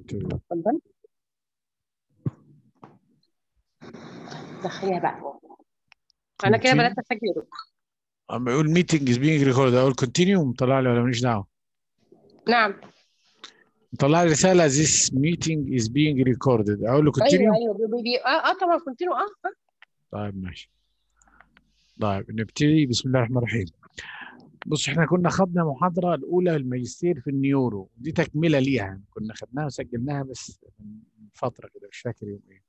اتفضل دخليها بقى انا كده بدات اسجل يا دكتور اما يقول meeting is being recorded اقول continue مطلع لي ولا ماليش دعوه نعم مطلع لي رساله this meeting is being recorded اقول له ايوه continue ايوه بي بي اه اه طبعا كونتينيو اه آه. طيب ماشي طيب نبتدي بسم الله الرحمن الرحيم بص احنا كنا خدنا محاضرة الأولى الماجستير في النيورو دي تكملة ليها كنا خدناها وسجلناها بس من فترة كده مش فاكر يوم ايه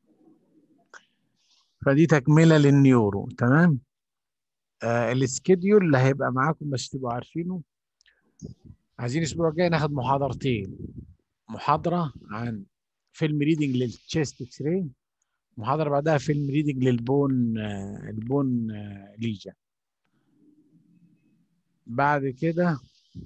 فدي تكملة للنيورو تمام آه السكيديول اللي هيبقى معاكم بس تبقوا عارفينه عايزين الأسبوع الجاي ناخد محاضرتين محاضرة عن فيلم ريدنج للتشيست اكس راي محاضرة بعدها فيلم ريدنج للبون آه البون آه ليجا بعد كده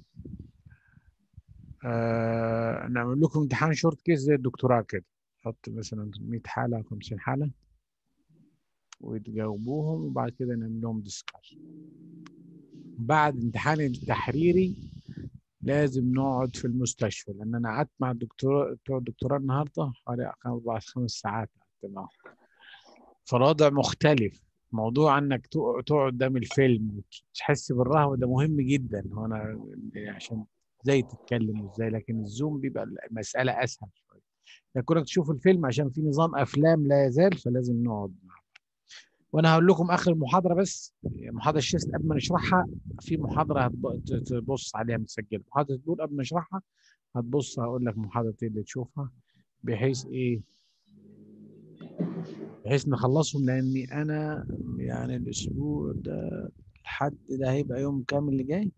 آه نعمل لكم امتحان شورت كيس زي الدكتوراه كده حط مثلا 100 حالة أو 50 حالة وتجاوبوهم وبعد كده نعمل لهم ديسكاس بعد امتحان التحريري لازم نقعد في المستشفى لأن أنا قعدت مع الدكتور بتوع الدكتوراه النهاردة حوالي أربع خمس ساعات قعدت معاهم فالوضع مختلف موضوع انك تق- تقعد قدام الفيلم وتحس بالرهبه ده مهم جدا هو انا عشان ازاي تتكلم وازاي لكن الزوم بيبقى المساله اسهل شويه لكنك تشوف الفيلم عشان في نظام افلام لا يزال فلازم نقعد معاه وانا هقول لكم اخر المحاضره بس محاضره الشيست قبل ما نشرحها في محاضره هتب- ت- تبص عليها متسجله محاضره الدول قبل ما نشرحها هتبص هقول لك محاضره ايه اللي تشوفها بحيث ايه بحيث نخلصهم لاني انا يعني الاسبوع ده الحد ده هيبقى يوم كامل اللي جاي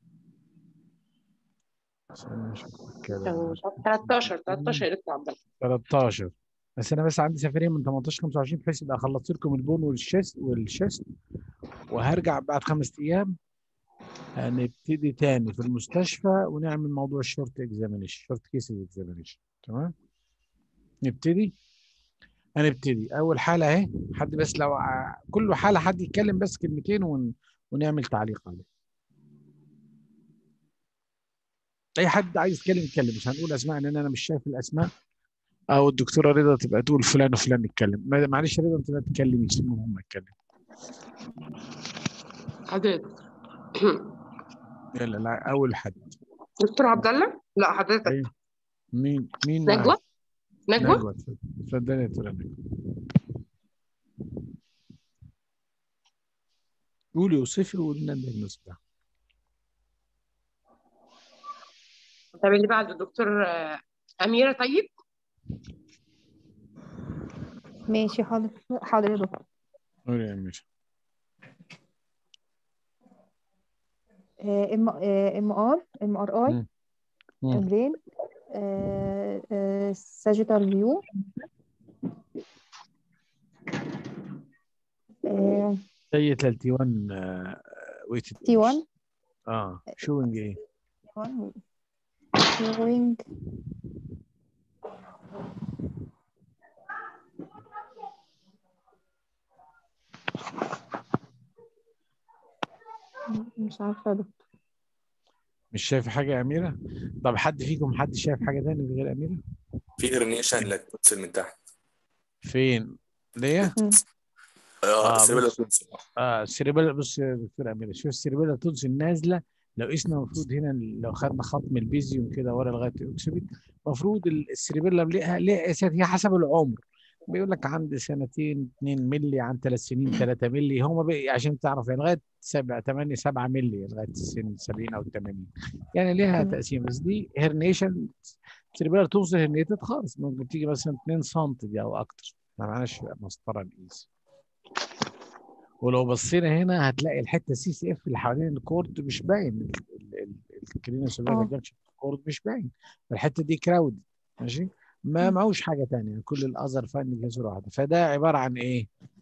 عشان نشوف كده 13 13 يا دكتور عبد الله 13 بس انا بس عندي سفريه من 18 25 بحيث يبقى خلصت لكم البون والشيست والشيست وهرجع بعد خمس ايام هنبتدي تاني في المستشفى ونعمل موضوع الشورت اكزامينيشن شورت كيس اكزامينيشن تمام نبتدي هنبتدي اول حاله اهي حد بس لو ع- كل حاله حد يتكلم بس كلمتين ون... ونعمل تعليق عليه اي حد عايز يتكلم يتكلم مش هنقول اسماء لان انا مش شايف الاسماء او الدكتوره رضا تبقى تقول فلان وفلان يتكلم ما- معلش رضا انت ما تتكلميش سيبهم هم يتكلموا حضرتك يلا لا اول حد دكتور عبد الله لا حضرتك أيوة. مين مين معاك؟ نجوى نجوى نجوى اتفضلي يا دكتوره نجوى قولي وصفي وقولنا النص ده طب اللي بعده دكتور آه، أميرة طيب ماشي حاضر حاضر يا دكتور قولي يا امير ام ام ار ام ار اي مم. مم. برين ساجيتال فيو هي 31 آه، ويت تي 1 اه شوينج ايه شوينج مش عارفة يا دكتور مش شايف حاجه يا اميره طب حد فيكم حد شايف حاجه تاني غير اميره في هرنيشن للتونسل من تحت فين ليا اه آه، السيربيلا بص. تونسل اه السيربيلا بص يا دكتور اميره شوف السيربيلا تونسل نازله لو قسنا المفروض هنا لو خدنا خط من البيزيوم كده ورا لغايه الاكسبيت المفروض السيربيلا ليها ليها قياسات هي حسب العمر بيقول لك عند سنتين 2 مللي عن ثلاث سنين 3 مللي هم بي عشان تعرف يعني لغايه 7 8 7 مللي لغايه السن 70 او 80 يعني ليها مم. تقسيم بس دي هرنيشن سيربيلا توصل هرنيتد خالص ممكن تيجي مثلا 2 سم دي او اكتر ما معناش مسطره نقيس ولو بصينا هنا هتلاقي الحته سي سي اف اللي حوالين الكورد مش باين الكرينا آه. سوبر جانكشن الكورد مش باين الحته دي كراود ماشي ما مم. معهوش حاجه تانية كل الاذر فاين في صوره واحده فده عباره عن ايه؟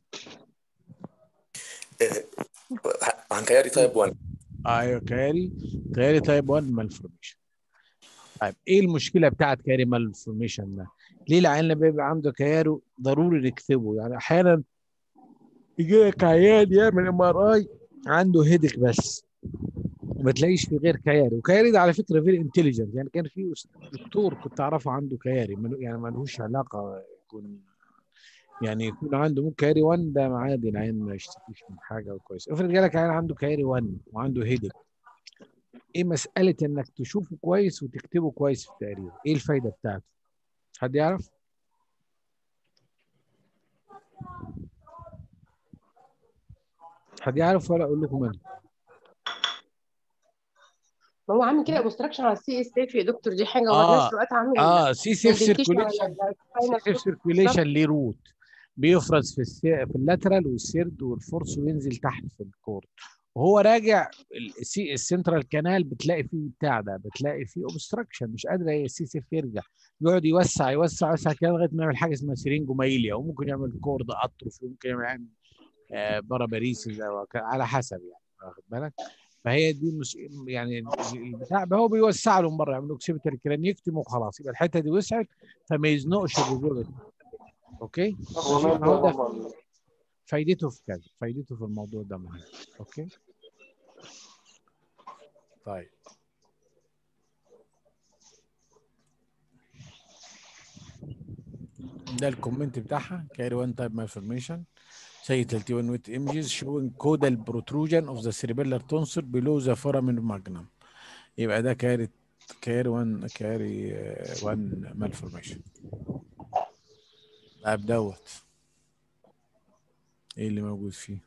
آه، عن كياري تايب 1 ايوه كاري كاري تايب 1 مالفورميشن طيب ايه المشكله بتاعت كاري مالفورميشن ده؟ ليه العيان لما بيبقى عنده كيارو ضروري نكتبه يعني احيانا يجي لك عيان يعمل ام ار اي عنده هيدك بس وما تلاقيش في غير كياري وكياري ده على فكره فيري انتليجنت يعني كان في أست- دكتور كنت اعرفه عنده كياري ملو- يعني ما لهوش علاقه يكون يعني يكون عنده ممكن كياري 1 ده عادي العين ما يشتكيش من حاجه كويس افرض جالك عين عنده كياري 1 وعنده هيدك ايه مساله انك تشوفه كويس وتكتبه كويس في التقرير ايه الفايده بتاعته حد يعرف حد يعرف ولا اقول لكم انا ما هو عامل كده اوبستراكشن على السي اس اف يا دكتور دي حاجه آه، وفي نفس الوقت عامل اه سي سيف indentation على سيركوليشن ال- سيف سيركوليشن ليه روت بيفرز في السي... في اللاترال والسيرد والفورس وينزل تحت في الكورد وهو راجع السي السنترال كانال بتلاقي فيه بتاع ده بتلاقي فيه اوبستراكشن مش قادر هي السي سيف يرجع يقعد يوسع يوسع يوسع كده لغايه ما يعمل حاجه اسمها سيرينجومايليا وممكن يعمل كورد اتروفي وممكن يعمل عين آه باراباريسيس او ك- على حسب يعني واخد بالك فهي دي مش يعني البتاع هو بيوسع له من بره يعمل اوكسيبيتال كرانيكتوم وخلاص يبقى الحته دي وسعت فما يزنقش الرجوله اوكي هو ده فايدته في كذا فايدته في الموضوع ده مهم اوكي طيب ده الكومنت بتاعها carry one type malformation say 31 with images showing caudal protrusion of the cerebellar tonsor below the foramen magnum يبقى ده carry carry one carry uh, one malformation طيب دوت ايه اللي موجود فيه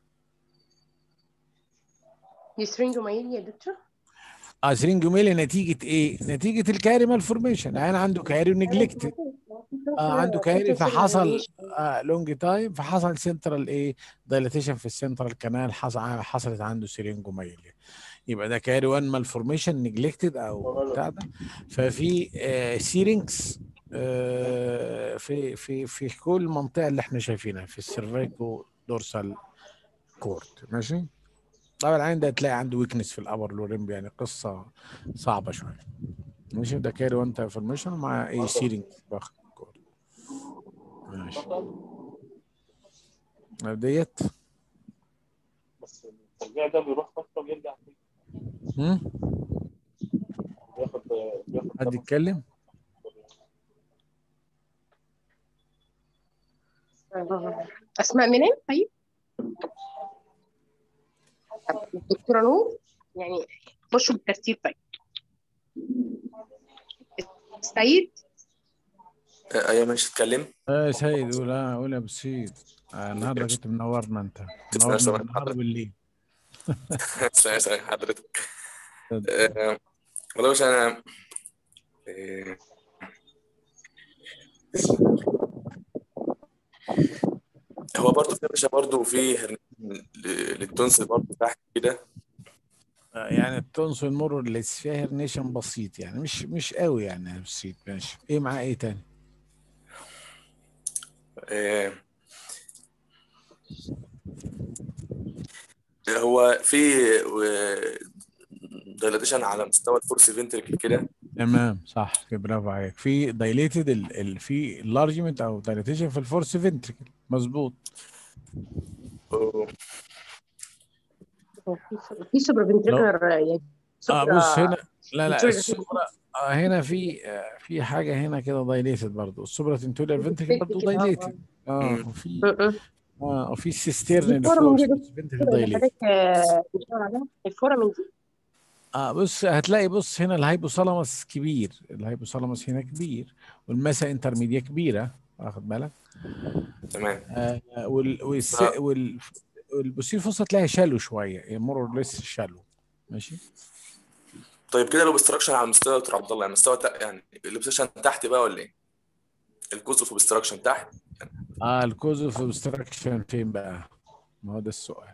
يسرينجومايليا يا دكتور اه سرينجوميلي نتيجة ايه؟ نتيجة الكاري مالفورميشن يعني عنده كاري ونجلكتد آه عنده كاري فحصل آه لونج تايم فحصل سنترال ايه دايلاتيشن في السنترال كانال حصل حصلت عنده سيرينجوميليا يبقى ده كاري 1 مالفورميشن نجلكتد او بتاع ده ففي آه سيرينكس آه في في في كل المنطقه اللي احنا شايفينها في السيرفيكو دورسال كورت ماشي طبعا العين ده تلاقي عنده ويكنس في الابر لوريمب يعني قصه صعبه شويه ماشي ده كاري 1 انفورميشن مع ايه سيرينج باخد كورت ماشي ديت بس الترجيع ده بيروح فتره ويرجع تاني. هم؟ بياخد بياخد حد يتكلم اسماء منين طيب طب الدكتوره نور يعني خشوا بالترتيب طيب سعيد آه، ايوه ماشي اتكلم اه سيد قول اه قول يا ابو سيد آه النهارده كنت منورنا انت تسمع منورنا سمع بالنهار حضرتك. بالليل ثانية ثانية حضرتك آه، والله مش انا آه، هو برضه في باشا برضه في هرنية للتونسل برضه تحت كده آه يعني التونسل مر لسه فيها هرنيشن بسيط يعني مش مش قوي يعني بسيط ماشي ايه معاه ايه تاني آه، هو في دايلاتيشن على مستوى الفورس فينتركل كده تمام صح برافو عليك في دايليتد ال ال في اللارجمنت او دايليتيشن في الفورس فينتريكل مظبوط و- في سوبر فنتريكولر يعني اه سوبرا- بص هنا لا لا فنتريكولر. السوبرا آه هنا في آه في حاجه هنا كده دايليتد برضه السوبرا تنتولير فينتريكل برضه كده، آه، آه. دايليتد اه مم. وفي م- م. اه وفي السيستيرن الفورم دي الفورس فينتريكل اللي دايليتد حضرتك آه، بتشاور عليها الفورم دي اه بص هتلاقي بص هنا الهايبوثالاموس كبير الهايبوثالاموس هنا كبير والمسا انترميديا كبيره واخد بالك تمام آه وال والس آه. وال والبوسيل فوسا تلاقيها شالو شويه مور لسه شالو ماشي طيب كده الاوبستراكشن على مستوى دكتور عبد الله يعني مستوى تا- يعني الاوبستراكشن تحت بقى ولا ايه؟ الكوز اوف اوبستراكشن تحت اه الكوز اوف اوبستراكشن فين بقى؟ ما هو ده السؤال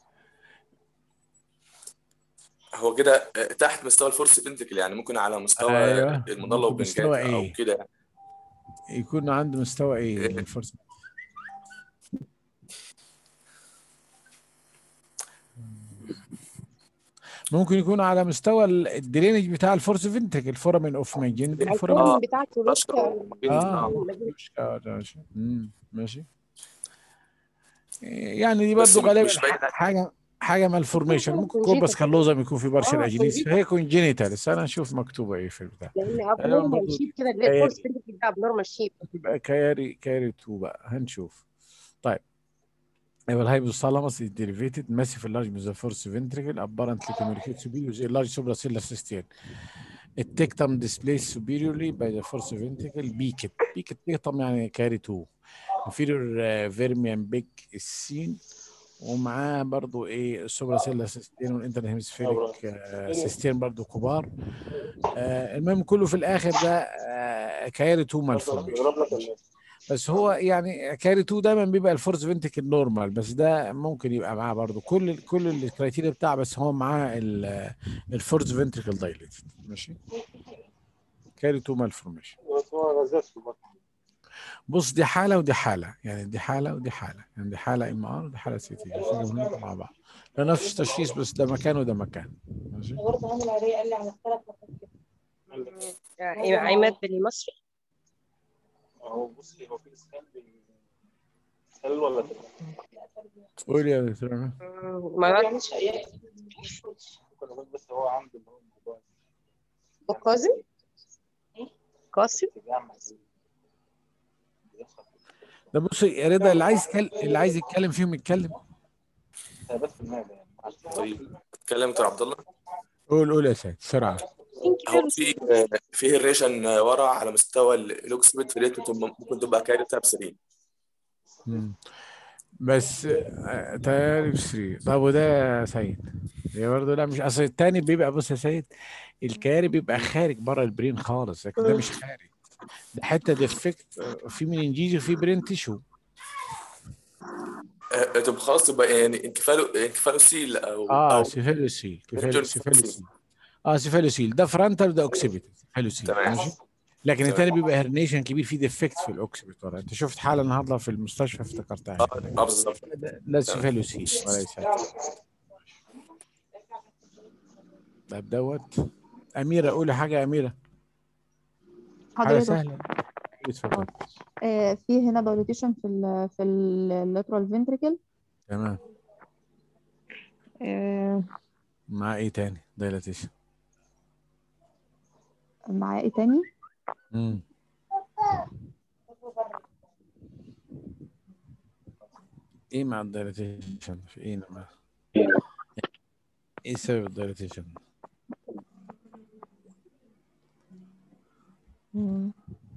هو كده آه، تحت مستوى الفورس فينتركل يعني ممكن على مستوى أيوة. المظله ممكن مستوى وبنجاتا او إيه؟ كده يكون عنده مستوى ايه إيه. الفرصة ممكن يكون على مستوى ال- الدرينج بتاع الفورس فينتريك الفورامين اوف ماجين آه. الفورامين الفورم بتاعته رشقة لسه ومجنز، اه آه. مش- آه، ماشي مم، ماشي يعني دي بس برضه غالبا مش باين ح- حاجه حاجه مالفورميشن ممكن كوربس كالوزم يكون في برشا آه، اجينيس congenital. فهي كونجينيتال بس انا اشوف مكتوبه ايه في البتاع لان برضو ابنورمال شيب كده اللي هي كياري. الفورس بنتك ده ابنورمال شيب تبقى كياري كياري 2 بقى هنشوف طيب يبقى الهايبوثالاموس is derivated massive large mesoforce ventricle apparently communicates superior with a large supracellular cystine. التكتم displaced superiorly by the force ventricle beaked. beaked تكتم يعني كاري 2. inferior uh, vermian beak السين ومعاه برضو ايه السوبراسيلا سيستين والانتر هيمسفيريك سيستين برضو كبار آه المهم كله في الاخر ده آه كايري 2 مالفورميشن بيضرب لك ولا إيه؟ بس هو يعني كاري 2 دايما بيبقى الفورس فينتك النورمال بس ده ممكن يبقى معاه برضه كل كل الكرايتيريا بتاعه بس هو معاه الفورس فينتريكال دايليتد ماشي كاري 2 مالفورميشن بس هو غازات في البطن بص دي حاله ودي حاله يعني دي حاله ودي حاله يعني دي حاله ام ار ودي حاله سي تي حاجه مع بعض لا نفس التشخيص بس ده مكان وده مكان ماشي برضه عامل عليه قال لي على الثلاث يعني عماد بالمصري هو بصي هو في اسهال بين- اسهال ولا تبقى قول يا دكتور مم، ما مرات بيعملش اي ممكن اقول بس هو عنده اللي هو الموضوع وقاسم قاسم بيعمل بيحصل ده بص يا رضا اللي عايز يتكلم اللي عايز يتكلم فيهم يتكلم التهابات في المعده يعني مع التهابات. طيب اتكلم دكتور عبد الله قول قول يا سيد بسرعه هو في في الريشن ورا على مستوى ال- الاوكسبت في ريت ممكن تبقى كاري بتاعت 3 مم. بس آه، تهيألي في 3 طب وده يا سيد هي برضه لا مش اصل التاني بيبقى بص يا سيد الكاري بيبقى خارج بره البرين خالص لكن ده مش خارج ده حته ديفكت آه، في مننجيز وفي برين تيشو آه، طب خلاص تبقى يعني انكفالو انكفالوسيل او اه او سيفالوسيل كفال- ريجون سيفالوسيل اه سيفالوسيل ده فرونتال وده اوكسيبيت سيفالوسيل تمام. ماشي لكن تمام. التاني بيبقى هرنيشن كبير فيه ديفكت في الاوكسيبيت ورا انت شفت حاله النهارده في المستشفى افتكرتها اه آه، بالظبط ده ده سيفالوسيل وليس طب دوت أميرة قولي حاجة يا أميرة حاجة حضرتك سهلة اتفضل آه في هنا دايليتيشن في ال في اللاترال فنتريكل تمام آه مع إيه تاني دايلاتيشن مع ايه تاني امم إيه مع الدايلاتيشن في إيه مع إيه سبب الدايلاتيشن مم.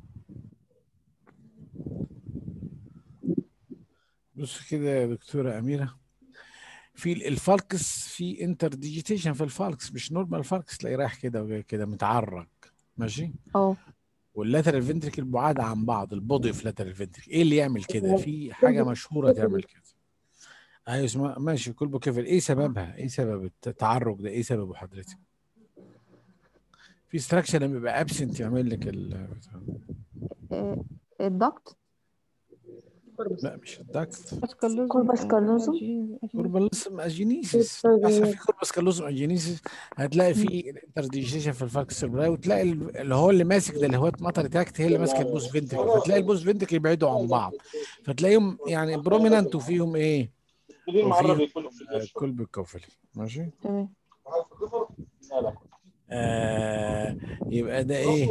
بص كده يا دكتورة أميرة في الفالكس في انتر ديجيتيشن في الفالكس مش نورمال فالكس تلاقيه رايح كده وجاي كده متعرج ماشي اه واللاترال فنتريكل بعاد عن بعض البودي في لاترال فنتريكل ايه اللي يعمل كده في حاجه مشهوره تعمل كده ايوه اسمها ماشي كل كيفل ايه سببها ايه سبب التعرج ده ايه سببه حضرتك في ستراكشر لما يبقى ابسنت يعمل لك ال آه، الضغط لا مش الدكت كوربس كالوزم كوربالوسم اجينيسيس اصلا في كوربس كالوزم اجينيسيس هتلاقي في الانترديجيشن في الفالكس سيربراي وتلاقي ال- اللي هو اللي ماسك ده اللي هو مطر تاكت هي اللي ماسكه البوز فينتريكل فتلاقي البوز فينتريكل يبعدوا عن بعض فتلاقيهم يعني برومينانت وفيهم ايه بدون وفي- معرض يكون في آه، الجسم. كل بالكوفلي ماشي تمام لا لا آه يبقى ده ايه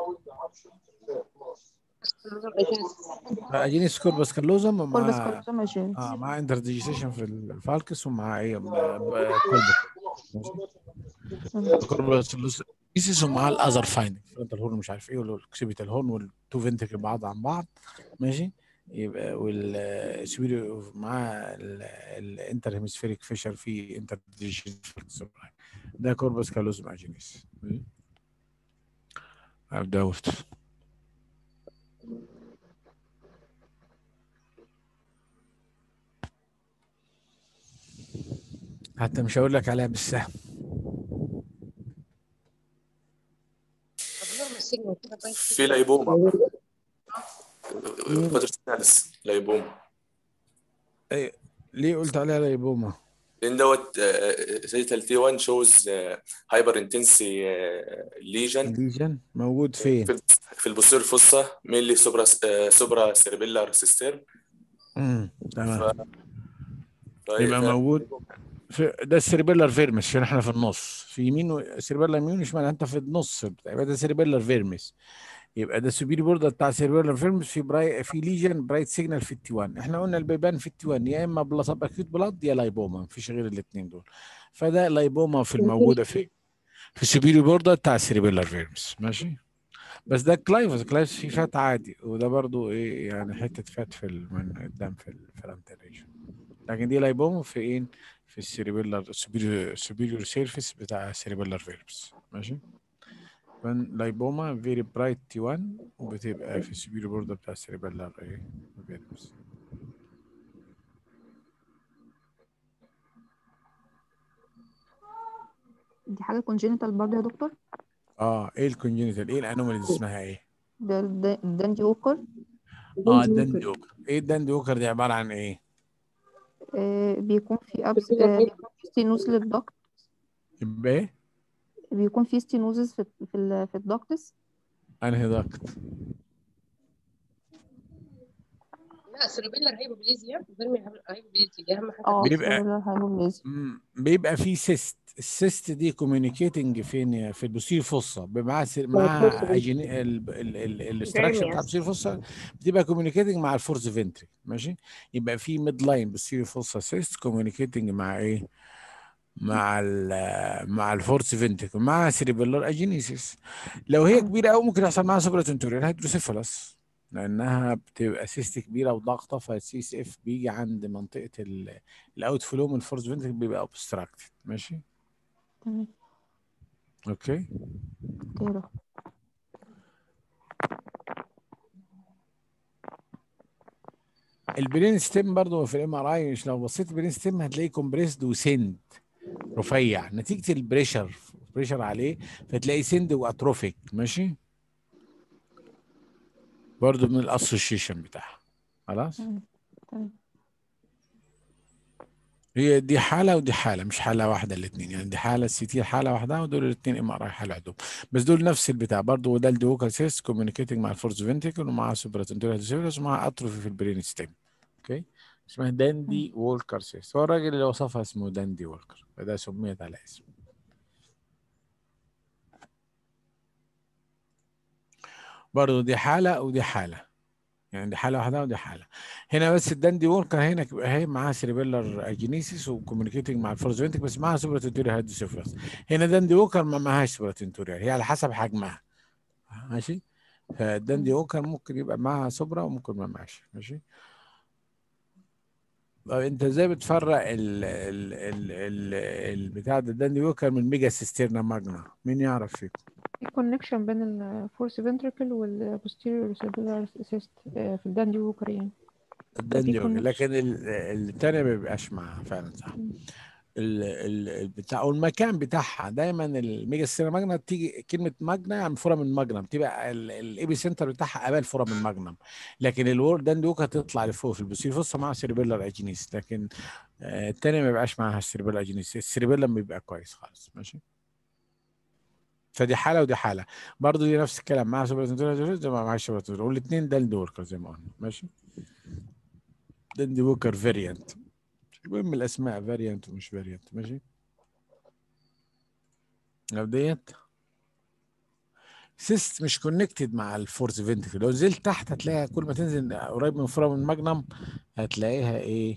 اجينيس كوربس كالوزم كوربس مع كالوزم عشان اه مع انترديجيشن في الفالكس ومع ايه كولبك كوربس كالوزم ومع الاذر فايندنج فرونتال هورن مش عارف ايه والاوكسيبيتال هورن والتو فينتكل بعض عن بعض ماشي يبقى والسويريو مع الانتر هيمسفيريك فيشر في انترديجيشن ده كوربس كالوزم اجينيس دوت حتى مش هقول لك عليها بالسهم في لايبوما باترسيناليس لايبوما ليه قلت عليها لايبوما لان دوت زي تي 1 شوز هايبر انتنسي ليجن ليجن موجود فين في في البوستير فوسا مينلي سوبرا سوبرا سيربيلار سيستير امم تمام ف- يبقى موجود في ده السيربيلر فيرمس عشان احنا في النص في يمين و- سيربيلر يمين وشمال انت في النص يبقى ده سيربيلر فيرمس يبقى ده السوبيري بوردر بتاع سيربيلر فيرمس في براي في ليجن برايت سيجنال في التي 1 احنا قلنا البيبان في التي 1 يا اما بلا سب اكيوت بلاد يا لايبوما مفيش غير الاثنين دول فده لايبوما في الموجوده في في السوبيري بوردر بتاع السيربيلر فيرمس ماشي بس ده كلايفوس كلايفوس فيه فات عادي وده برضو ايه يعني حته فات في ال- من قدام في الفرنتال ريجن لكن دي لايبوما في ايه في السيربيلر سوبيريور سيرفيس بتاع السيربيلر فيربس ماشي من لايبوما فيري برايت تي 1 وبتبقى في السوبيريور بوردر بتاع السيربيلر ايه فيربس دي حاجة congenital برضه يا دكتور اه ايه الكونجنتال ايه الانومالي دي اسمها ايه ده ده- داندي ووكر اه الداندي ووكر ايه الداندي ووكر دي عباره عن ايه آه بيكون في أبس آه بيكون في ستينوز للضغط يبقى ايه بيكون في ستينوزز في في ال- في الضغط انهي ضغط لا سيربيلر هايبوبليزيا فيرمي هايبوبليزيا دي اهم حاجه اه بيبقى- cerebral hypoplasia. مم، بيبقى في سيست السيست دي كوميونيكيتنج فين في البوسير فوسا مع سير مع الاستراكشر بتاع البوسير فوسا بتبقى كوميونيكيتنج مع الفورس فينتري ماشي يبقى في ميد لاين بوسير فوسا سيست كوميونيكيتنج مع ايه مع ال مع الفورس فينتري مع سيريبيلر اجينيسيس لو هي كبيره قوي ممكن يحصل معاها سوبراتنتوريال هيدروسيفالس لانها بتبقى سيست كبيره وضغطه فالسي اس اف بيجي عند منطقه الاوت فلو من الفورس فينتري بيبقى اوبستراكتد ماشي تمام اوكي اوكي يا دكتور البرين ستيم برضه في الام ار اي مش لو بصيت البرين ستيم هتلاقيه كومبريسد وسند رفيع نتيجه البريشر بريشر عليه فتلاقي سند واتروفيك ماشي برضه من الاسوشيشن بتاعها خلاص تمام تمام هي دي حاله ودي حاله مش حاله واحده الاثنين يعني دي حاله سي تي حاله واحده ودول الاثنين ام ار اي حاله عندهم بس دول نفس البتاع برضه وده الديوكال سيس كوميونيكيتنج مع الفورس فينتيكل ومع سوبراتنتوريال سيفيلس ومع اتروفي في البرين ستيم اوكي اسمها داندي وولكر سيس هو الراجل اللي وصفها اسمه داندي وولكر فده سميت على اسمه برضه دي حاله ودي حاله يعني دي حاله واحده ودي حاله هنا بس الداندي وولكر هنا بيبقى هي معاها سيريبيلر اجينيسيس وكوميونيكيتنج مع الفورزفنتك بس معاها سوبراتنتوريال هيدروسيفلس هنا داندي وولكر ما معهاش سوبراتنتوريال هي على حسب حجمها ماشي فالداندي وولكر ممكن يبقى معاها سوبرا وممكن ما معهاش ماشي طب انت ازاي بتفرق ال ال ال ال البتاع ده الداندي وولكر من ميجا سيسترنا ماجنا مين يعرف فيكم في كونكشن بين الفورس فنتركل والبوستيريور سيربيلار سيست في الداندي ووكر يعني الداندي وولكر connection. لكن ال- التانية ما بيبقاش معاها فعلا صح ال- ال- البتاع والمكان بتاعها دايما الميجا سيسترنا ماجنا بتيجي كلمه ماجنا يعني فورم الماجنم تبقى الايبي سنتر بتاعها قبل فورم الماجنم لكن الورد داندي وولكر تطلع لفوق في البوستيريور فوسا مع سيربيلر اجينيس لكن آه، التانية ما بيبقاش معاها السيربيلر اجينيس السيربيلر بيبقى كويس خالص ماشي فدي حاله ودي حاله برضه دي نفس الكلام معاها سوبراتنتوريال زي ما معاها سوبراتنتوريال والاثنين داندي وولكر زي ما قلنا ماشي داندي وولكر فاريانت المهم الاسماء فاريانت ومش فاريانت ماشي لو ديت سيست مش كونكتد مع الفورس فينتكل لو نزلت تحت هتلاقيها كل ما تنزل قريب من فرام الماجنم هتلاقيها ايه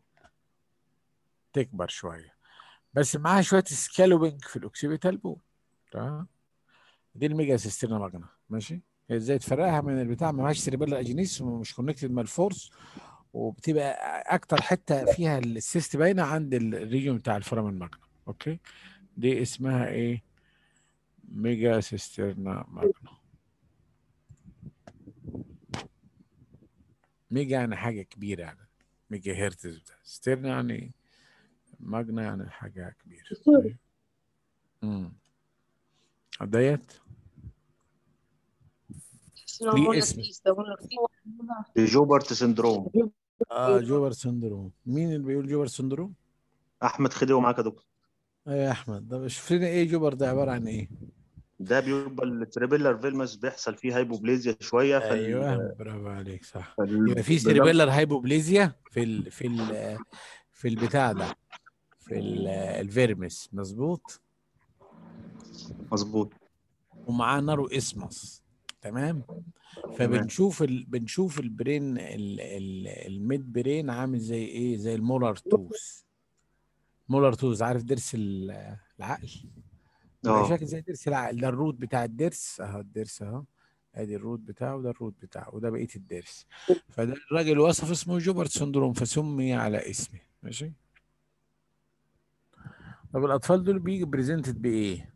تكبر شويه بس معاها شويه سكالوبينج في الاوكسيبيتال بول تمام دي الميجا سيسترنا ماجنا ماشي هي ازاي تفرقها من البتاع ما معهاش سيريبيلا اجينيس ومش كونكتد مع الفورس وبتبقى اكتر حته فيها السيست باينه عند الريجون بتاع الفرامن ماجنا اوكي دي اسمها ايه ميجا سيسترنا ماجنا ميجا يعني حاجه كبيره يعني ميجا هرتز بتاع ستيرنا يعني ماجنا يعني حاجه كبيره امم ديت ليه اسم. جوبرت سندروم اه جوبر سندروم مين اللي بيقول جوبر سندروم احمد خديوي معاك يا دكتور ايه يا احمد طب شوف لنا ايه جوبر ده عباره عن ايه ده بيبقى التريبيلر فيلمس بيحصل فيه هايبوبليزيا شويه فال... ايوه برافو عليك صح فال... يبقى في سيربيلر هايبوبليزيا في ال في ال في البتاع ده في في ال- الفيرمس مظبوط مظبوط ومعاه نارو اسمس تمام فبنشوف ال... بنشوف البرين ال... ال... الميد برين عامل زي ايه زي المولار توث مولار توث عارف ضرس ال- العقل بيبقى اه شكل زي ضرس العقل ده الروت بتاع الضرس اهو الضرس اهو ادي الروت بتاعه وده الروت بتاعه وده بقيه الضرس فده الراجل وصف اسمه جوبرت سندروم فسمي على اسمه ماشي طب الاطفال دول بيجي بريزنتد بايه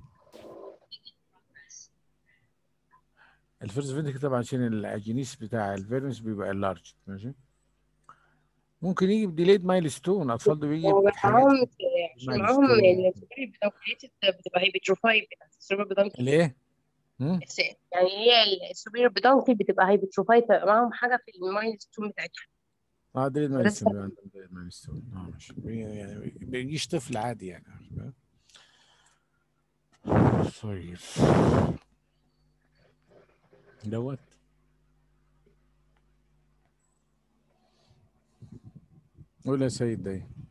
الفيرست فينتك طبعا عشان الجينيس بتاع الفيرمس بيبقى اللارج ماشي ممكن يجي بديليد مايلستون اطفال دول بيجي بحاجات ومعاهم عشان معاهم milestone. السوبر بدانكليتد بتبقى هيبتروفايد السوبر بدانكل ليه؟ مم؟ يعني هي السوبر بدانكل بتبقى هيبتروفايد فيبقى معاهم حاجه في المايلستون بتاعتها اه ديليد بس مايلستون بيبقى عندهم ديليد مايلستون اه ماشي بي- يعني بي- بيجيش طفل عادي يعني عارف بقى؟ طيب دوت قول يا سيد ده إيه؟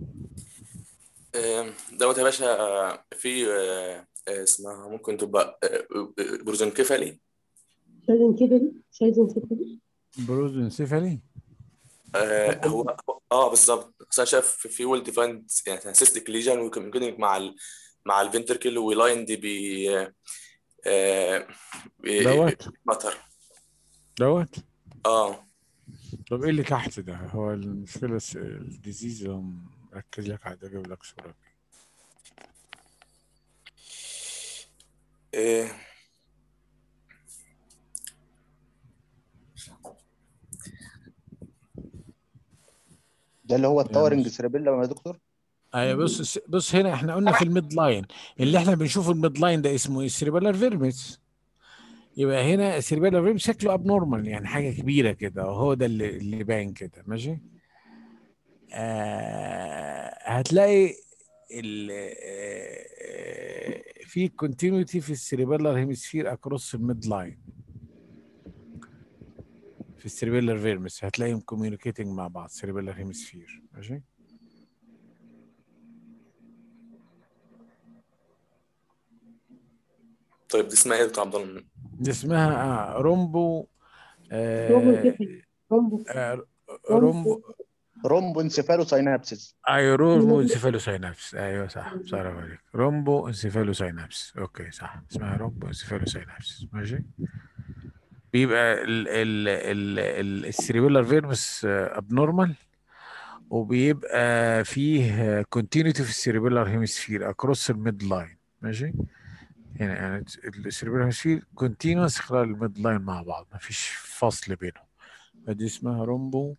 آم، دوت يا باشا آه، في آه، آه، اسمها ممكن تبقى آه، آه، بروزنكيفالي شايزن كيفلي شايزن كيفلي بروزنسيفالي آه، هو اه بالظبط بس انا شايف في في ويل ديفايند يعني سيستيك ليجن ويمكن مع ال مع الفنتركل ولايند ب آه، ب- دوت مطر دوت اه طب ايه اللي تحت ده هو المشكلة الس- الديزيز اللي هو مركز لك على ده جايب لك صورة آه، ده اللي هو يعني التاورنج بص سيربيلا يا دكتور ايوه بص بص هنا احنا قلنا في الميد لاين اللي احنا بنشوفه الميد لاين ده اسمه ايه السيربيلار فيرمس يبقى هنا السيربيلار فيرمس شكله اب نورمال يعني حاجه كبيره كده وهو ده اللي اللي باين كده ماشي آه هتلاقي ال آه، في كونتينيوتي في السيربيلار هيمسفير اكروس الميد لاين في السيربيلار فيرمس هتلاقيهم كوميونيكيتنج مع بعض سيربيلار هيمسفير ماشي طيب دي اسمها ايه يا دكتور عبد الله؟ دي اسمها آه رومبو رومبو آه كيفلي رومبو آه رومبو رومبو انسيفالو ساينابسيس ايوه رومبو انسيفالوساينابس ايوه صح صار عليك رومبو انسيفالوساينابس اوكي صح اسمها رومبو انسيفالوساينابس ماشي بيبقى ال ال ال ال السيريبيلار فيرمس ابنورمال وبيبقى فيه كونتينيوتي في السيريبيلار هيمسفير اكروس الميد لاين ماشي هنا يعني السيريبيلار هيمسفير كونتينوس خلال الميد لاين مع بعض مفيش فصل بينهم فدي اسمها رومبو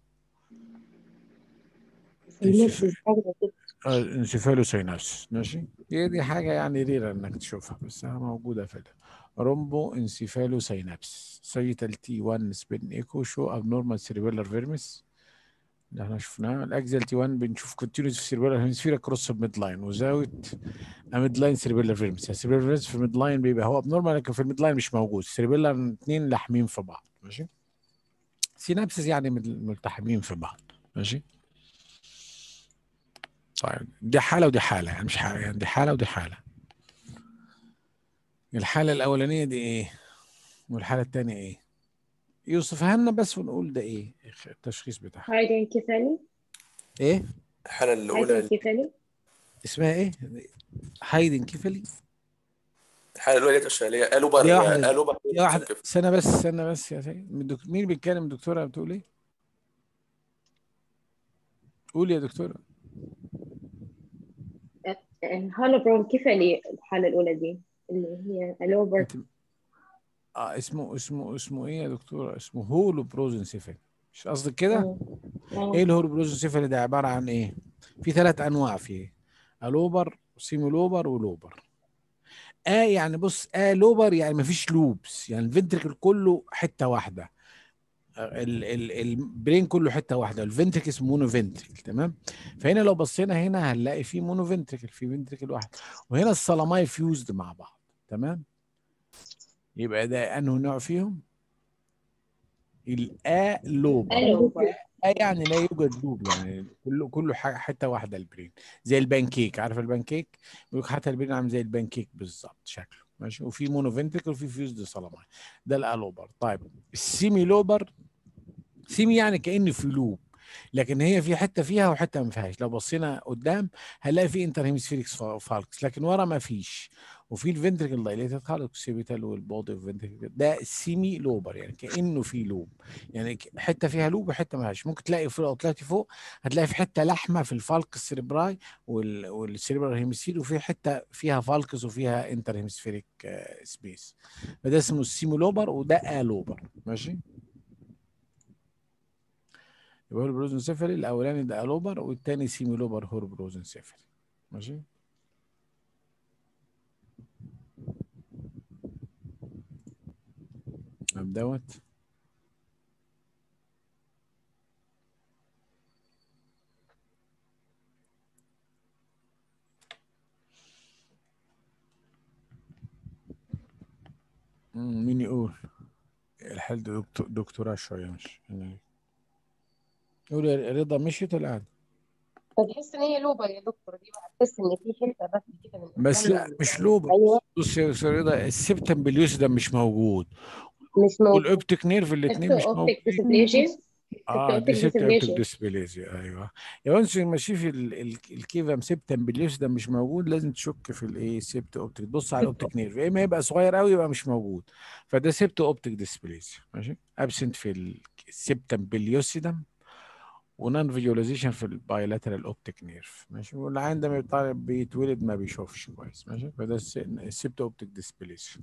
سينابسيس حاجه زي كده انسيفالوساينابس ماشي هي دي حاجة يعني ريرة انك تشوفها بس هي موجودة في ده رومبو انسيفالوساينابس سيتال تي 1 سبين ايكو شو ابنورمال سيريبيلار فيرمس اللي احنا شفناه الاكزل تي 1 بنشوف كونتينوس في سيريبيلار هيمسفير كروس الميد لاين وزاوت ميد لاين سيريبيلار فيرمس السيريبيلار فيرمس في الميد لاين بيبقى هو ابنورمال لكن في الميد لاين مش موجود السيريبيلار اتنين لاحمين في بعض ماشي سينابسس يعني مل- ملتحمين في بعض ماشي طيب دي حالة ودي حالة يعني مش حالة يعني دي حالة ودي حالة الحالة الأولانية دي إيه؟ والحالة التانية إيه؟ يوصفها لنا بس ونقول ده إيه؟ التشخيص بتاعها هايدن كيفلي إيه؟ الحالة الأولى هايدن كيفلي اسمها إيه؟ هايدن كيفلي الحالة الأولى ديت الشهرية ألوبر يا واحدة ألوبر يا واحدة سنة بس سنة بس يا سيدي من الدك- مين بيتكلم دكتورة بتقول إيه؟ قول يا دكتورة هالوبرون كيفلي الحاله الاولى دي اللي هي الوبر أنت آه اسمه اسمه اسمه إيه يا دكتورة؟ اسمه هولو بروزنسيفالي مش قصدك كده؟ اه ايه الهوربروزوسيفالي ده عباره عن ايه في ثلاث انواع فيه الوبر سيمولوبر ولوبر اه يعني بص اه لوبر يعني مفيش لوبس يعني الفنتركل كله حته واحده ال- ال- البرين كله حته واحده الفنتركل اسمه مونو فنتركل تمام فهنا لو بصينا هنا هنلاقي في مونو فنتركل في فنتركل واحد وهنا الصلماي فيوزد مع بعض تمام يبقى ده انه نوع فيهم الآ لوبر الوبر لا يعني لا يوجد لوب يعني كله كله ح- حته واحده البرين زي البانكيك عارف البانكيك بيقول لك حتى البرين عامل زي البانكيك بالظبط شكله ماشي وفي مونوفنتريكل وفي فيوزد سلاماي ده الالوبر طيب السيمي لوبر سيمي يعني كانه في لوب لكن هي في حته فيها وحته ما فيهاش لو بصينا قدام هنلاقي في انتر هيمسفيريكس فالكس لكن ورا ما فيش وفي الفنتريكل دايليتد خالص سيبيتال والبودي فنتريكل ده السيمي لوبر يعني كانه في لوب يعني ك- حته فيها لوب وحته ما فيهاش ممكن تلاقي فوق لو طلعتي فوق هتلاقي في حته لحمه في الفالكس السيربراي وال والسيربرال هيمسفير وفي حته فيها فالكس وفيها انتر هيمسفيريك سبيس فده اسمه السيمي لوبر وده الوبر ماشي يبقى هو البروزنسيفالي الاولاني ده الوبر والتاني سيمي لوبر هو البروزنسيفالي ماشي طب دوت مم، مين يقول الحال ده دكتور دكتوراه شويه مش يعني قول يا رضا مشيت ولا قاعد بتحس ان هي لوبه يا دكتور دي بقى تحس ان في حته بس كده من بس قدام لا مش لوب ايوه بص يا استاذ رضا السبتم باليوس ده مش موجود مش موجود والاوبتيك نيرف الاثنين مش اوبتيك موجودين ديسبليجيا اه دي اوبتيك سبتم اوبتيك ديسبليجيا ديسبليزيا ايوه يا وانس ما شوف ال- ال- الكيفا سبتم باليوس ده مش موجود لازم تشك في الايه سبت اوبتيك تبص على الاوبتيك نيرف يا اما يبقى صغير قوي يبقى مش موجود فده سبت اوبتيك ديسبليزيا ماشي ابسنت في السبتم باليوسيدم ونون فيجواليزيشن في البايلاترال اوبتيك نيرف ماشي والعين ده بيطلع- بيتولد ما بيشوفش كويس ماشي فده الس- السبت اوبتيك ديسبليزيا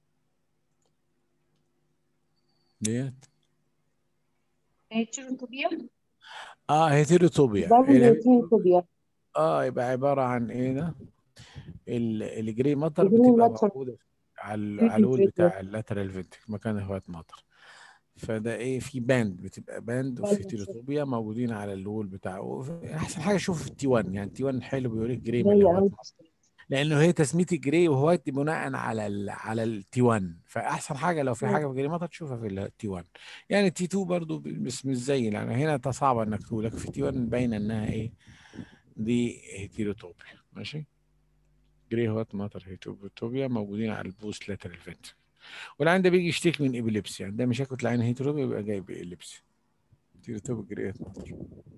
ديت هيتيروتوبيا اه هيتيروتوبيا ده الهيتيروتوبيا الهيتيروتوبيا اه يبقى عبارة عن ايه ده ال- الجري مطر الجري بتبقى مطر. موجودة على في على الول الفيديو. بتاع اللاترال فينتك مكان هواء مطر فده ايه في باند بتبقى باند وفي باند. تيروتوبيا موجودين على الول بتاعه احسن حاجه شوف في التي 1 يعني التي 1 حلو بيوريك جري من زي الهواء أوي. لانه هي تسميه جري وهوايت بناء على ال على التي 1 فاحسن حاجه لو في حاجه في جري مطر تشوفها في التي 1 يعني التي 2 برضو بس مش زي يعني هنا ده صعب انك تقول لك في التي 1 باينه انها ايه دي هيتيروتوبيا ماشي جري هوت ماتر هيتيروتوبيا موجودين على البوست لاترال فنتر والعين ده بيجي يشتكي من ابيليبسي يعني ده مشاكل العين هيتيروتوبيا يبقى جاي بابيليبسي هيتيروتوبيا جري هوت ماتر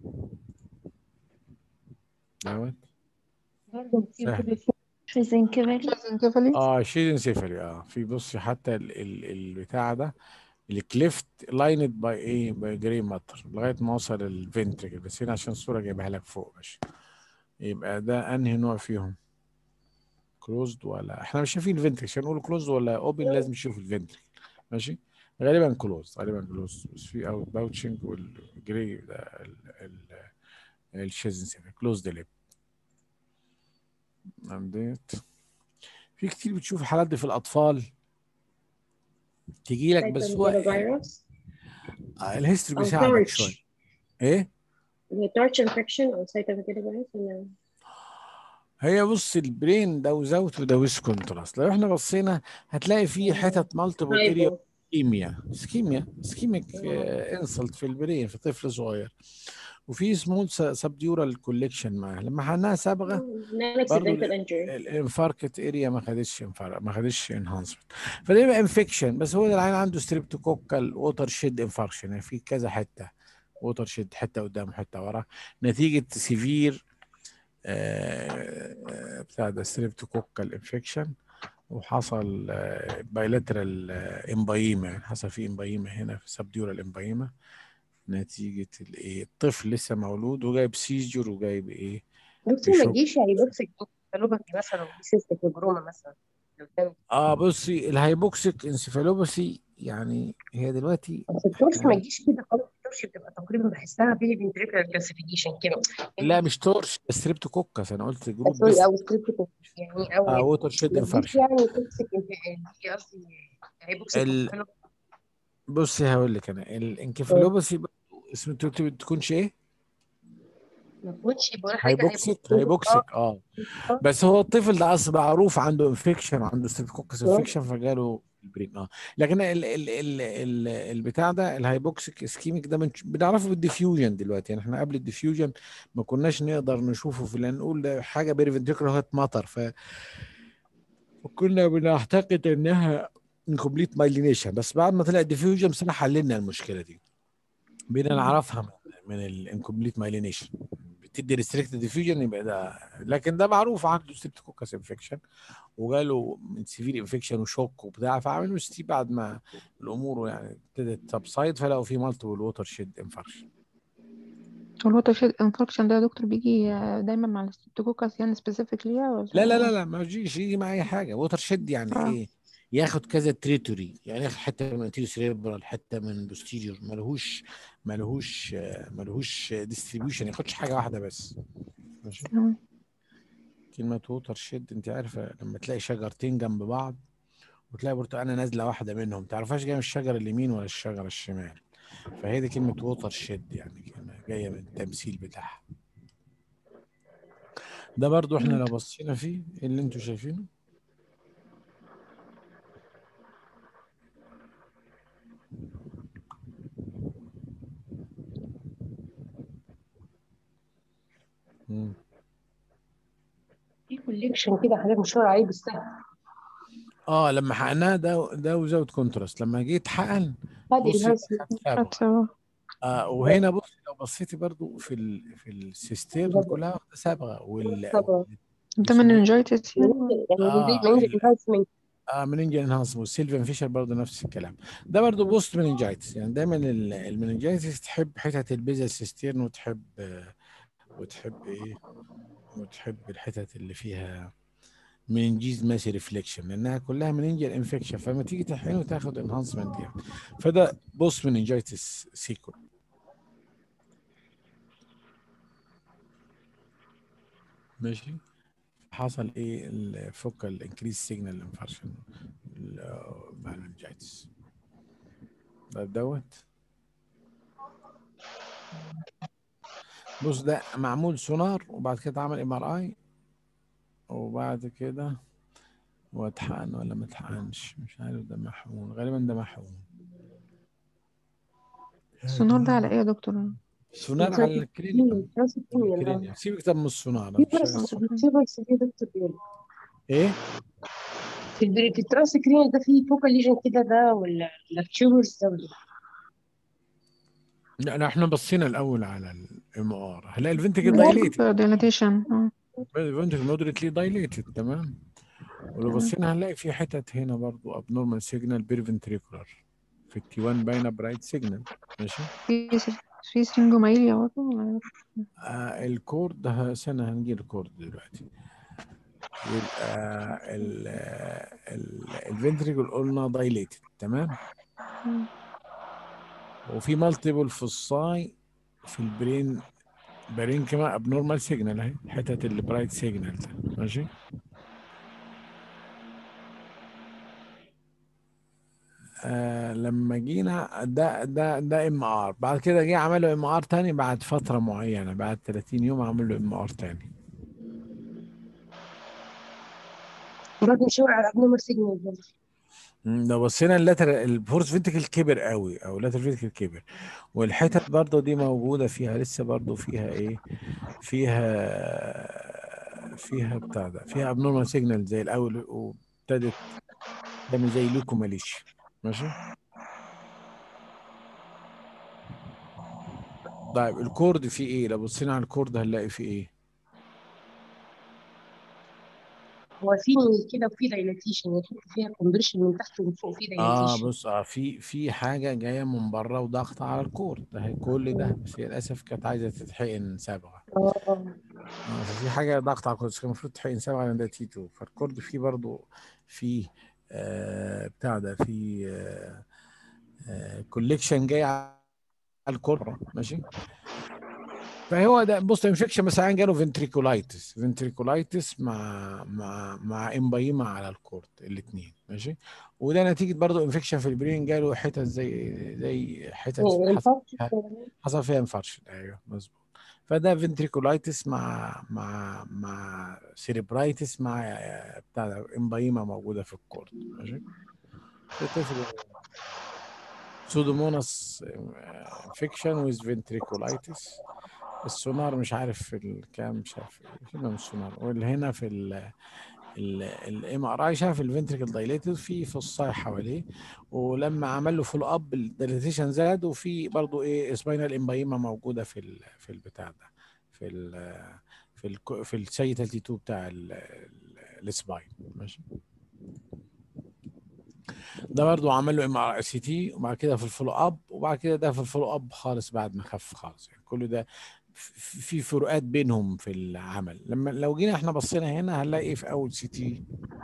دوت برضه سهل. في شيزنكفالي شيزنكفالي اه شيزنسيفالي اه في بص حتى ال ال البتاع ده الكليفت لايند باي ايه باي جري ماتر لغايه ما اوصل الفنتريكل بس هنا عشان الصوره جايبها لك فوق بس يبقى ده انهي نوع فيهم كلوزد ولا احنا مش شايفين الفنتريكل عشان نقول كلوزد ولا اوبن لازم نشوف الفنتريكل ماشي غالبا كلوز غالبا كلوز بس في اوت باوتشنج والجري ده ال ال الشيزنسيفالي كلوزد ليب عنديت في كتير بتشوف الحالات دي في الاطفال تجي لك بس هو فيروس آه، الهيستوري أو بيساعدك torch. شويه ايه هي تارش انفكشن او سايتوميجالو فيروس ولا هي بص البرين ده وزاوت وده ويز كونتراست لو احنا بصينا هتلاقي في حتت مالتيبل اريا هايبو سكيميا سكيميا سكيميك انسلت في البرين في طفل صغير وفي سمول سبديورال كوليكشن معاه لما حقناها صبغه non برضو accidental injury الانفاركت اريا ما خدتش انفار- ما خدتش انهانسمنت فده يبقى انفكشن بس هو ده العين عنده ستريبتوكوكال ووتر شيد انفاركشن يعني في كذا حته ووتر شيد حته قدام وحته ورا نتيجه سيفير بتاع ده ستريبتوكوكال انفكشن وحصل بايلاترال امبايما يعني حصل في امبايما هنا في سبديورال امبايما نتيجه الايه الطفل لسه مولود وجايب سيجر وجايب ايه بصي ما بيشوف. تجيش يعني بصي انسفالوباثي مثلا ودي سيستك جروما مثلا لو كان اه بصي الهايبوكسيك انسفالوباثي يعني هي دلوقتي بس التورش ما تجيش كده خالص التورش بتبقى تقريبا بحسها فيه فنتريكولار كالسيفيكيشن كده لا مش تورش ستريبتوكوكس انا قلت جروب سوري بس او ستريبتوكوك يعني او اه ووتر شيد ما تجيش انفاركشن يعني توكسيك دي قصدي هيبوكسيك ال- انسفالوباثي. بصي هقول لك انا الانكفالوباثي برضه اسمه انت بتكونش ايه؟ ما تكونش بقول حاجه هايبوكسيك هايبوكسيك اه بس هو الطفل ده اصلا معروف عنده انفكشن عنده ستريبتوكوكس آه. انفكشن فجاله البرين اه لكن ال ال ال ال البتاع ده الهايبوكسيك اسكيميك ده بنش- بنعرفه بالديفيوجن دلوقتي يعني احنا قبل الديفيوجن ما كناش نقدر نشوفه في لان نقول ده حاجه بيرفنتيكولار مطر ف وكنا بنعتقد انها انكمبليت مايلينيشن بس بعد ما طلع الديفيوجن بصراحه حللنا المشكله دي بقينا نعرفها من, من الانكمبليت مايلينيشن بتدي ريستريكت ديفيوجن يبقى ده لكن ده معروف عنده ستريبتوكوكس انفكشن وجاله من سيفير انفكشن وشوك وبتاع فعملوا ستي بعد ما الامور يعني ابتدت تبسايد فلقوا في مالتيبل ووتر شيد انفكشن الوتر شيد انفكشن ده يا دكتور بيجي آه، دايما مع الستوكوكاس يعني سبيسيفيك ليها ولا لا لا لا لا ما يجيش يجي مع اي حاجه ووتر شيد يعني آه. ايه ياخد كذا تريتوري يعني ياخد حته من انتيريو سيريبرال حته من بوستيريور ملهوش ملهوش آه، ملهوش ديستريبيوشن ياخدش حاجه واحده بس ماشي تمام. كلمه ووتر شيد انت عارفه لما تلاقي شجرتين جنب بعض وتلاقي برتقانه نازله واحده منهم تعرفهاش جايه من الشجر اليمين ولا الشجر الشمال فهي دي كلمه ووتر شيد يعني كلمة جايه من التمثيل بتاعها ده برضو احنا لو بصينا فيه إيه اللي انتوا شايفينه مم. في كوليكشن كده حاجات مشهور عليه بالسهل اه لما حقناه ده ده وزود كونتراست لما جيت حقن خد بص enhancement. خد سابع. خدت سوا. آه وهنا بص لو بصيتي برضو في ال في السيستيرن كلها واخده صبغه وال طبعا. ده مننجايتس يعني يعني آه، دي من ال- enhancement. اه مننجل انهانس والسيلفيان فيشر برضه نفس الكلام ده برضه بوست مننجايتس يعني دايما ال- المننجايتس تحب حتت البيزا السيستيرن وتحب آه، وتحب ايه وتحب الحتت اللي فيها مننجيز ماسي ريفليكشن لانها كلها مننجل انفكشن فلما تيجي تحقنه تاخد انهانسمنت يعني فده بوست مننجايتس سيكول ماشي حصل ايه الفوكال الانكريز سيجنال انفارشن مع المنجايتس ده دوت بص ده معمول سونار وبعد كده عمل ام ار اي وبعد كده هو اتحقن ولا ما اتحقنش مش عارف ده محقون غالبا ده محقون السونار ده على ايه يا دكتور؟ سونار على الكلينيك Transit cranial. الكلينيك سيبك طب من السونار في أنا مش بس عارف. في بس في دكتور بيقول ايه في البري- في الترانسكرين ده في فوكال ليجن كده ده ولا ولا تيوبرز ده ولا لا لا، احنا بصينا الاول على الام ار هنلاقي الفنتكل دايليتد دايلاتيشن اه الفنتكل مودريتلي دايليتد تمام ولو بصينا هنلاقي في حتت هنا برضو ابنورمال سيجنال بيرفنتريكولار في التي 1 باينه برايت سيجنال ماشي في في سرنجومايليا برضه ولا- آه الكورد ه- استنى هنجي الكورد دلوقتي يبقى الفنتريكل قلنا دايليتد تمام مم. وفي مالتيبل فصاي في البرين بارينكما ابنورمال سيجنال اهي الحتت اللي برايت سيجنال ده ماشي آه لما جينا ده ده ده ام ار بعد كده جه عملوا ام ار تاني بعد فتره معينه بعد 30 يوم عملوا ام ار تاني برضه مشاور على الابنورمال سيجنال برضه مم، لو بصينا اللاتر الفورس فينتكل كبر قوي او اللاتر فينتكل كبر والحتت برضه دي موجوده فيها لسه برضه فيها ايه فيها فيها بتاع ده فيها ابنورمال سيجنال زي الاول وابتدت تعمل زي ليكوماليشيا ماشي طيب الكورد فيه ايه لو بصينا على الكورد هنلاقي فيه ايه هو في كده وفي دايلاتيشن يعني حته فيها كومبريشن من تحت ومن فوق في اه دايلاتيشن بص اه في في حاجه جايه من بره وضغط على الكورد ده هي كل ده بس هي للاسف كانت عايزه تتحقن صبغه اه آه، ففي حاجه ضغط على الكورد بس كان المفروض تحقن صبغه لان ده تي 2 فالكورد فيه برضو في آه بتاع ده في آه آه كوليكشن جاي على الكورد ماشي فهو ده بوست انفكشن بس عين جاله فنتريكولايتس فنتريكولايتس مع مع مع امبايما على الكورد الاثنين ماشي وده نتيجه برضه انفكشن في البرين جاله حتت زي زي حتت حصل فيها حصل فيها انفارشن ايوه مظبوط فده فنتريكولايتس مع مع مع سيريبرايتس مع بتاع ده امبايما موجوده في الكورد ماشي في طفل سودوموناس انفكشن ويز فنتريكولايتس السونار مش عارف في الكام مش عارف إيه. فين هو السونار واللي هنا في ال الام ار اي شاف الفنتريكل دايليتد في فصاي حواليه ولما عمل له فول اب الدايليتيشن زاد وفي برضه ايه سباينال امبايما موجوده في ال في البتاع ده في ال في ال في السي 32 بتاع ال- ال- السباين ماشي ده برضه عمل له ام ار سي تي وبعد كده في الفولو اب وبعد كده ده في الفولو اب خالص بعد ما خف خالص يعني كل ده ف- في فروقات بينهم في العمل لما لو جينا احنا بصينا هنا هنلاقي ايه في اول سي تي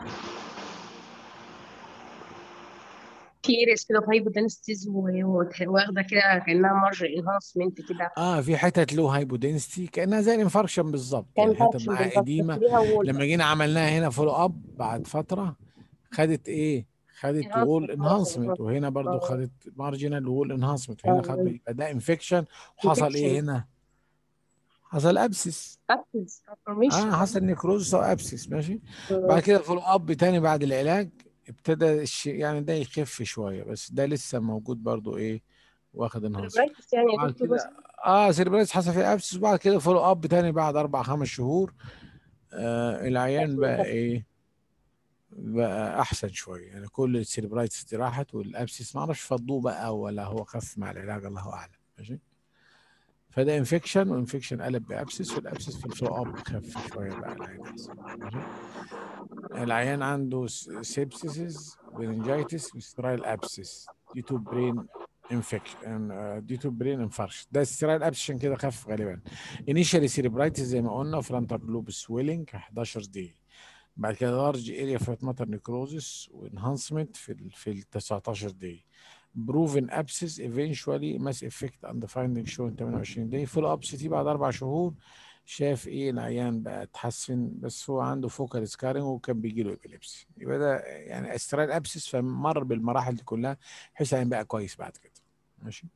في ايريس كده هايبودنستيز واخده كده كانها مارج انهانسمنت كده اه في حتت له هايبودنسيتي كانها زي الانفاركشن بالظبط كان يعني حتت فانكشن معاها بالظبط اديمه بس ليها وول لما جينا عملناها هنا فولو اب بعد فتره خدت ايه خدت Enhancement وول خلاص انهانسمنت يعني. وهنا برضو آه. خدت مارجنال وول انهانسمنت وهنا آه. خد يبقى ده انفكشن وحصل ايه Infection. هنا حصل ابسس ابسس فورميشن اه حصل نيكروز او ابسس ماشي بعد كده فولو اب تاني بعد العلاج ابتدى الش... يعني ده يخف شويه بس ده لسه موجود برضو ايه واخد انهانسمنت يعني يا بعد دكتور بس كده اه سيربريس حصل فيه ابسس وبعد كده فولو اب تاني بعد اربع خمس شهور آه العيان بقى ايه بقى احسن شويه يعني كل السيربرايتس دي راحت والابسس ما اعرفش فضوه بقى ولا هو خف مع العلاج الله اعلم ماشي فده انفكشن وانفكشن قلب بابسس والابسس في الفولو اب خف شويه بقى العيان احسن ماشي العيان عنده سيبسيس برينجايتس وسترايل ابسس دي تو برين انفكشن دي تو برين انفارش ده السترايل ابسس عشان كده خف غالبا انيشالي سيربرايتس زي ما قلنا فرونتال لوب سويلنج 11 دقيقه بعد كده لارج اريا فات ماتر نيكروزس وانهانسمنت في ال في ال 19 دقيقه بروفن ابسس eventually mass effect and finding shown 28 دقيقه فول اب سي تي بعد اربع شهور شاف ايه العيان بقى اتحسن بس هو عنده فوكال سكارينج وكان بيجي له ابيليبسي يبقى ده يعني استرال ابسس فمر بالمراحل دي كلها بحيث العيان بقى كويس بعد كده ماشي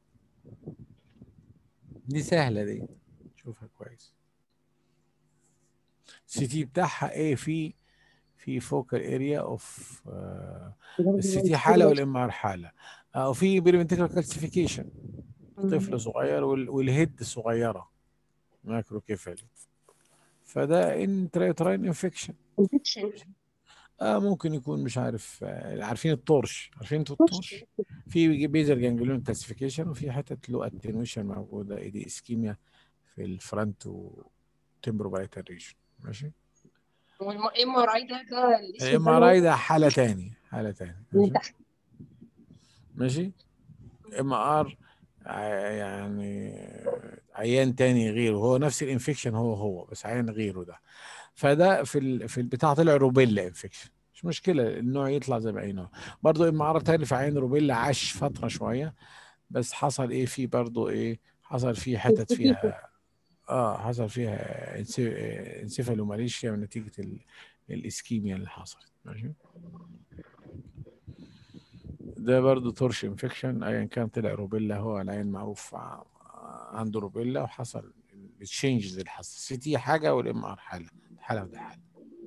دي سهله دي شوفها كويس السي تي بتاعها ايه في في فوكال اريا اوف السي تي حاله والام ار حاله آه، وفي بيرمنتيكال كالسيفيكيشن طفل صغير وال- والهيد صغيره ماكرو كيفالي فده انترايتراين انفكشن انفكشن اه ممكن يكون مش عارف آه عارفين الطرش عارفين انتوا الطرش في بيزر جانجليون كالسيفيكيشن وفي حتت له اتنويشن موجوده ايدي اسكيميا في الفرونت وتمبرو بايتال ريجن ماشي والام ار اي ده ده الاسم الام ار اي ده حاله تاني حاله تاني من ماشي تحت ماشي ام ار يعني عيان تاني غيره هو نفس الانفكشن هو هو بس عيان غيره ده فده في ال... في البتاع طلع روبيلا انفكشن مش مشكله النوع يطلع زي ما اي نوع برضه ام ار تاني في عيان روبيلا عاش فتره شويه بس حصل ايه فيه برضه ايه حصل فيه حتت فيها اه حصل فيها انسي- انسيفالوماليشيا نتيجه ال... الاسكيميا اللي حصلت ماشي ده برضه تورش انفكشن ايا كان طلع روبيلا هو العين معروف ع- عنده روبيلا وحصل التشينجز اللي حصل سي تي حاجه والام ار حاله حاله وده حاله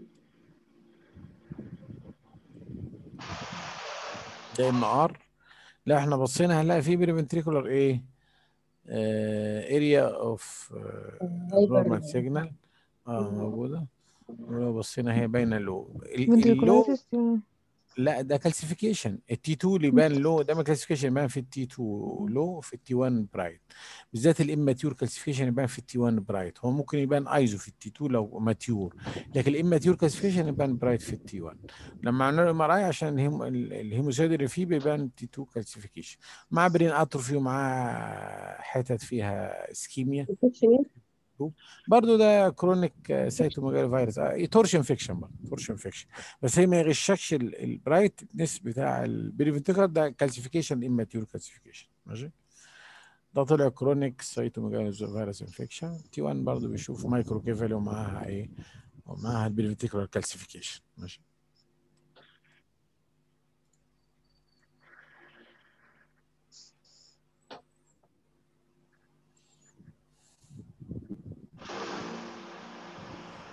ده ام ار لا احنا بصينا هنلاقي فيه بريفنتريكولار ايه اريا اوف نورمال سيجنال اه موجوده ولو بصينا هي باينه اللو ال- اللو ventriculitis لا ده كالسيفيكيشن التي 2 اللي بان لو ده ما كالسيفيكيشن يبان في التي 2 لو في التي 1 برايت بالذات الاماتيور كالسيفيكيشن يبان في التي 1 برايت هو ممكن يبان ايزو في التي 2 لو ماتيور لكن الاماتيور كالسيفيكيشن يبان برايت في التي 1 لما عملنا له ام ار اي عشان الهيم الهيموسيد اللي فيه بيبان تي 2 كالسيفيكيشن مع برين اتروفي ومع حتت فيها اسكيميا برضه ده كرونيك سايتوميجالو فيروس تورش انفكشن برضه تورش انفكشن بس هي ما يغشكش ال- البرايت نس بتاع البريفنتيكر ده كالسيفيكيشن اماتيور كالسيفيكيشن ماشي ده طلع كرونيك سايتوميجالو فيروس انفكشن تي 1 برضه بيشوف مايكرو كيفالي ومعاها ايه ومعاها البريفنتيكولار كالسيفيكيشن ماشي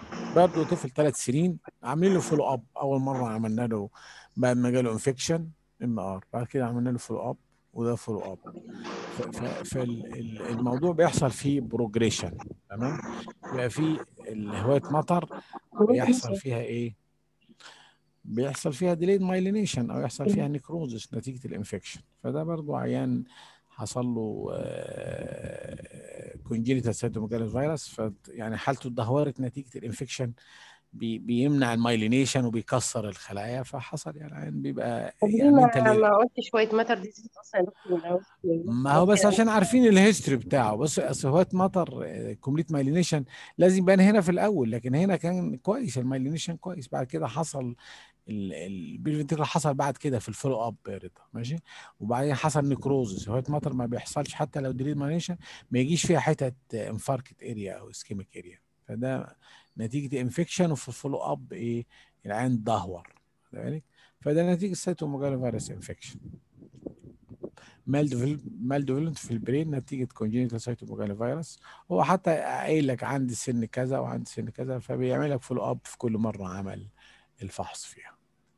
برضه طفل ثلاث سنين عاملين له فولو اب اول مره عملنا له بعد ما جاله انفكشن ام ار بعد كده عملنا له فولو اب وده فولو اب فالموضوع بيحصل فيه بروجريشن تمام يبقى في هوايه مطر بيحصل فيها ايه بيحصل فيها ديليد مايلينيشن او يحصل فيها نيكروزس نتيجه الانفكشن فده برضو عيان حصل له كونجينيتال سيتوميجالو فيروس ف يعني حالته اتدهورت نتيجه الانفكشن بي بيمنع المايلينيشن وبيكسر الخلايا فحصل يعني عيان بيبقى طب ليه يعني ما انت اللي ما قلت شوية ماتر دي اصلا يا دكتور من الأول؟ ما هو بس عشان عارفين الهيستوري بتاعه بص اصل هو مطر كومبليت مايلينيشن لازم يبان هنا في الاول لكن هنا كان كويس المايلينيشن كويس بعد كده حصل البيلفنتيكل حصل بعد كده في الفولو اب رضا ماشي وبعدين حصل نيكروزس هوايه مطر ما بيحصلش حتى لو ديليد مايلينيشن ما يجيش فيها حتت انفاركت اريا او اسكيميك اريا فده نتيجه انفكشن وفي الفولو اب ايه العين دهور واخد بالك فده نتيجه سيتوميجالو فيروس انفكشن مالدوفيلنت في البرين نتيجه كونجينيتال سيتوميجالو فيروس هو حتى قايل لك عندي سن كذا وعندي سن كذا فبيعمل لك فولو اب في كل مره عمل الفحص فيها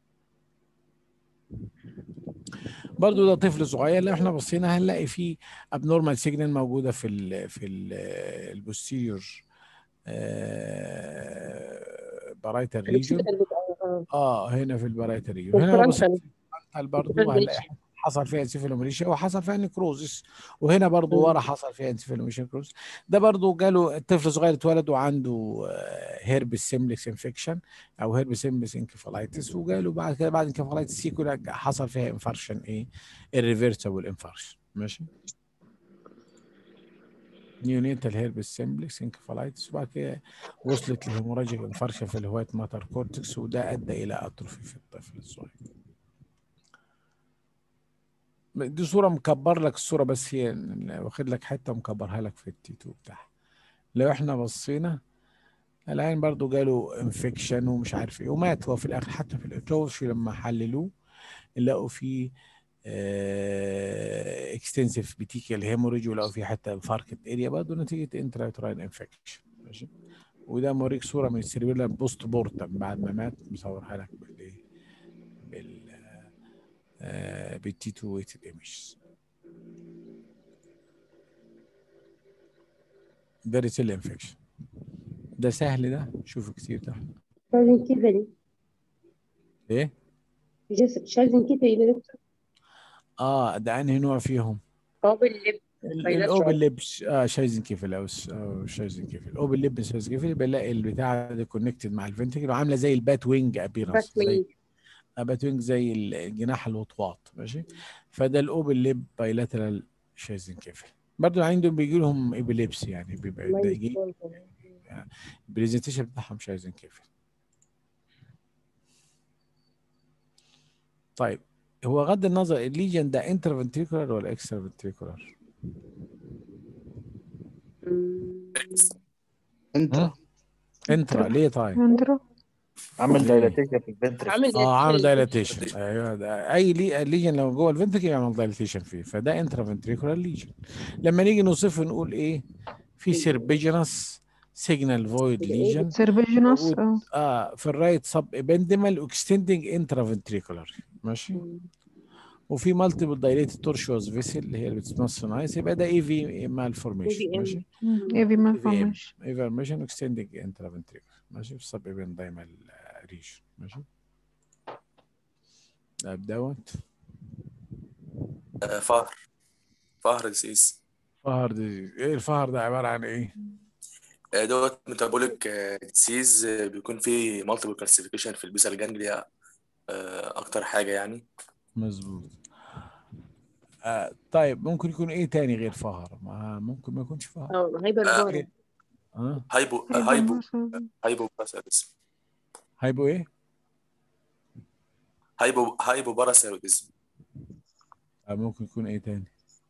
برضو ده طفل صغير لو احنا بصينا هنلاقي فيه ابنورمال سيجنال موجوده في ال في ال البوستيريور برايتال ريجون اه هنا في البرايتال ريجون هنا لو بصيت والفرنسا برضو هنلاقي حصل فيها انسيفالوميليشيا وحصل فيها نيكروزس وهنا برضو ورا حصل فيها انسيفالوميليشيا نيكروزس ده برضو جاله الطفل صغير اتولد وعنده هيربس سيمبلكس انفكشن او هيربس سيمبلكس انكفالايتس وجاله بعد كده بعد انكفالايتس سيكولا حصل فيها انفارشن ايه الريفيرسبل انفارشن ماشي نيونيتال هيربس سيمبلكس انكفالايتس وبعد كده وصلت لهيموراجيك انفارشن في الهوايت ماتر كورتكس وده ادى الى اتروفي في الطفل الصغير دي صورة مكبر لك الصورة بس هي واخد لك حتة مكبرها لك في التي 2 بتاعها لو احنا بصينا العين برضو جاله انفكشن ومش عارف ايه ومات هو في الاخر حتى في الاوتوبسي لما حللوه لقوا فيه اكستنسيف بيتيكال هيموريج ولقوا فيه حتى انفاركت اريا برضه نتيجة انترايتراين انفكشن ماشي وده موريك صورة من السيربيلر بوست بورتم بعد ما مات مصورها لك بالايه بال بالتي 2 ويتد ايمجز ده ريتيل انفكشن ده سهل ده شوفوا كتير ده شايزين كيفلي ايه جسد شايزين كيفلي يا دكتور اه ده انهي نوع فيهم قابل لب ال- بايلاترال. الاوبن ليبس اه شايزن كيفل او س- أو شايزن كيفل الاوبن ليب شايزن كيفل بنلاقي البتاع ده كونكتد مع الفنتكل وعامله زي البات وينج ابيرنس بات زي وينج. بات وينج زي الجناح الوطواط ماشي فده الاوبن ليب بايلاترال شايزن كيفل برضه عندهم بيجي لهم ابيليبس يعني بيبقى الله ده يجي يستر. البرزنتيشن بتاعهم شايزن كيفل طيب هو غض النظر الليجن ده انتر فنتريكولار ولا اكسترا فنتريكولار؟ مم. انت انترا ليه طيب؟ اندرو عامل ليه؟ دايلاتيشن في الفنتريكل عامل اه عامل زي دايلاتيشن ايوه ده اي لي ليجن لو جوه الفنتريكل يعمل دايلاتيشن فيه فده انترا فنتريكولار ليجن لما نيجي نوصفه نقول ايه في سيربيجنس سيجنال فويد ليجن سيربيجينوس موجود اه اه في الرايت سب ابندمال واكستندنج انترا فنتريكولار ماشي وفي مالتيبل دايليتد تورشوز فيسل اللي هي اللي بتتمثل نايس يبقى ده اي في مال فورميشن AVM. ماشي ايفي ما AVM. فهمش ايفرميشن اكستندنج انترا فنتريكولار ماشي في السب ابندمال ريجن ماشي طيب دوت آه، فهر فهر ديسيز فهر دي ايه الفهر ده عباره عن ايه؟ آه، دوت ميتابوليك ديسيز بيكون فيه مالتيبل كلاسيفيكيشن في البيسال جانجليا آه، اكتر حاجه يعني مظبوط آه طيب ممكن يكون ايه تاني غير فهر؟ ما ممكن ما يكونش فهر اه هايبر بارا اه هايبو آه، ايفي هايبو مثلا هايبو باراسيروتيزم هيبقوا ايه؟ هايبو هايبو باراسيروتيزم آه ممكن يكون ايه تاني؟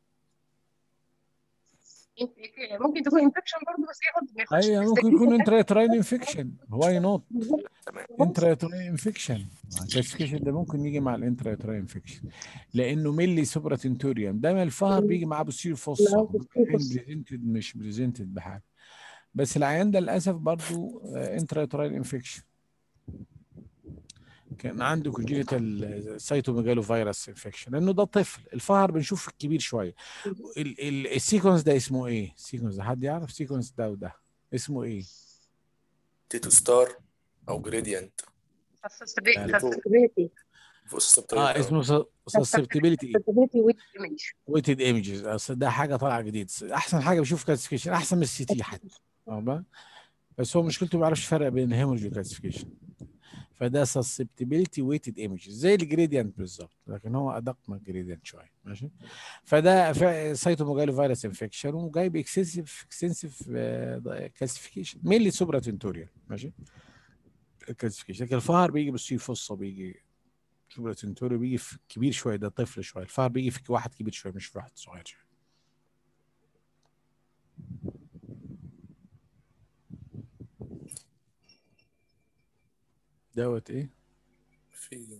ممكن تكون انفكشن برضه بس هي برضه ما ياخدش ايوه بس ممكن يكون انتراتراين انفكشن واي نوت تمام انتراتراين انفكشن الكلاسيفيكيشن ده ممكن يجي مع الانتراتراين انفكشن لانه ميلي سوبرا تنتوريوم ده الفهر بيجي معاه بوستيريور فوسا معاه posterior fossa. بريزنتد مش بريزنتد بحاجه بس العيان ده للاسف برضه انتراتراين انفكشن كان عنده كونجينيتال سايتوميجالو فيروس انفكشن لانه ده طفل الفهر بنشوف الكبير شويه ال- ال- السيكونس ده اسمه ايه السيكونس ده حد يعرف سيكونس ده وده اسمه ايه تيتو ستار او جريدينت susceptibility اه اسمه susceptibility susceptibility with image ويتد ايمجز اصل ده حاجه طالعه جديد احسن حاجه بشوف كلاسيفيكيشن احسن من السي تي حتى فاهمة؟ بس هو مشكلته ما بيعرفش يفرق بين الهيموريج والكلاسيفيكيشن فده susceptibility weighted images زي الجريدينت بالظبط لكن هو ادق من الجريدينت شويه ماشي فده سايتوموجالو فيروس انفكشن وجايب اكسسيف اكستنسيف كلاسيفيكيشن مينلي سوبرا تنتوريال ماشي الكلاسيفيكيشن لكن الفهر بيجي بالسي فصه بيجي سوبرا تنتوريال بيجي في كبير شويه ده طفل شويه الفهر بيجي في واحد كبير شويه مش في واحد صغير شويه دوت ايه في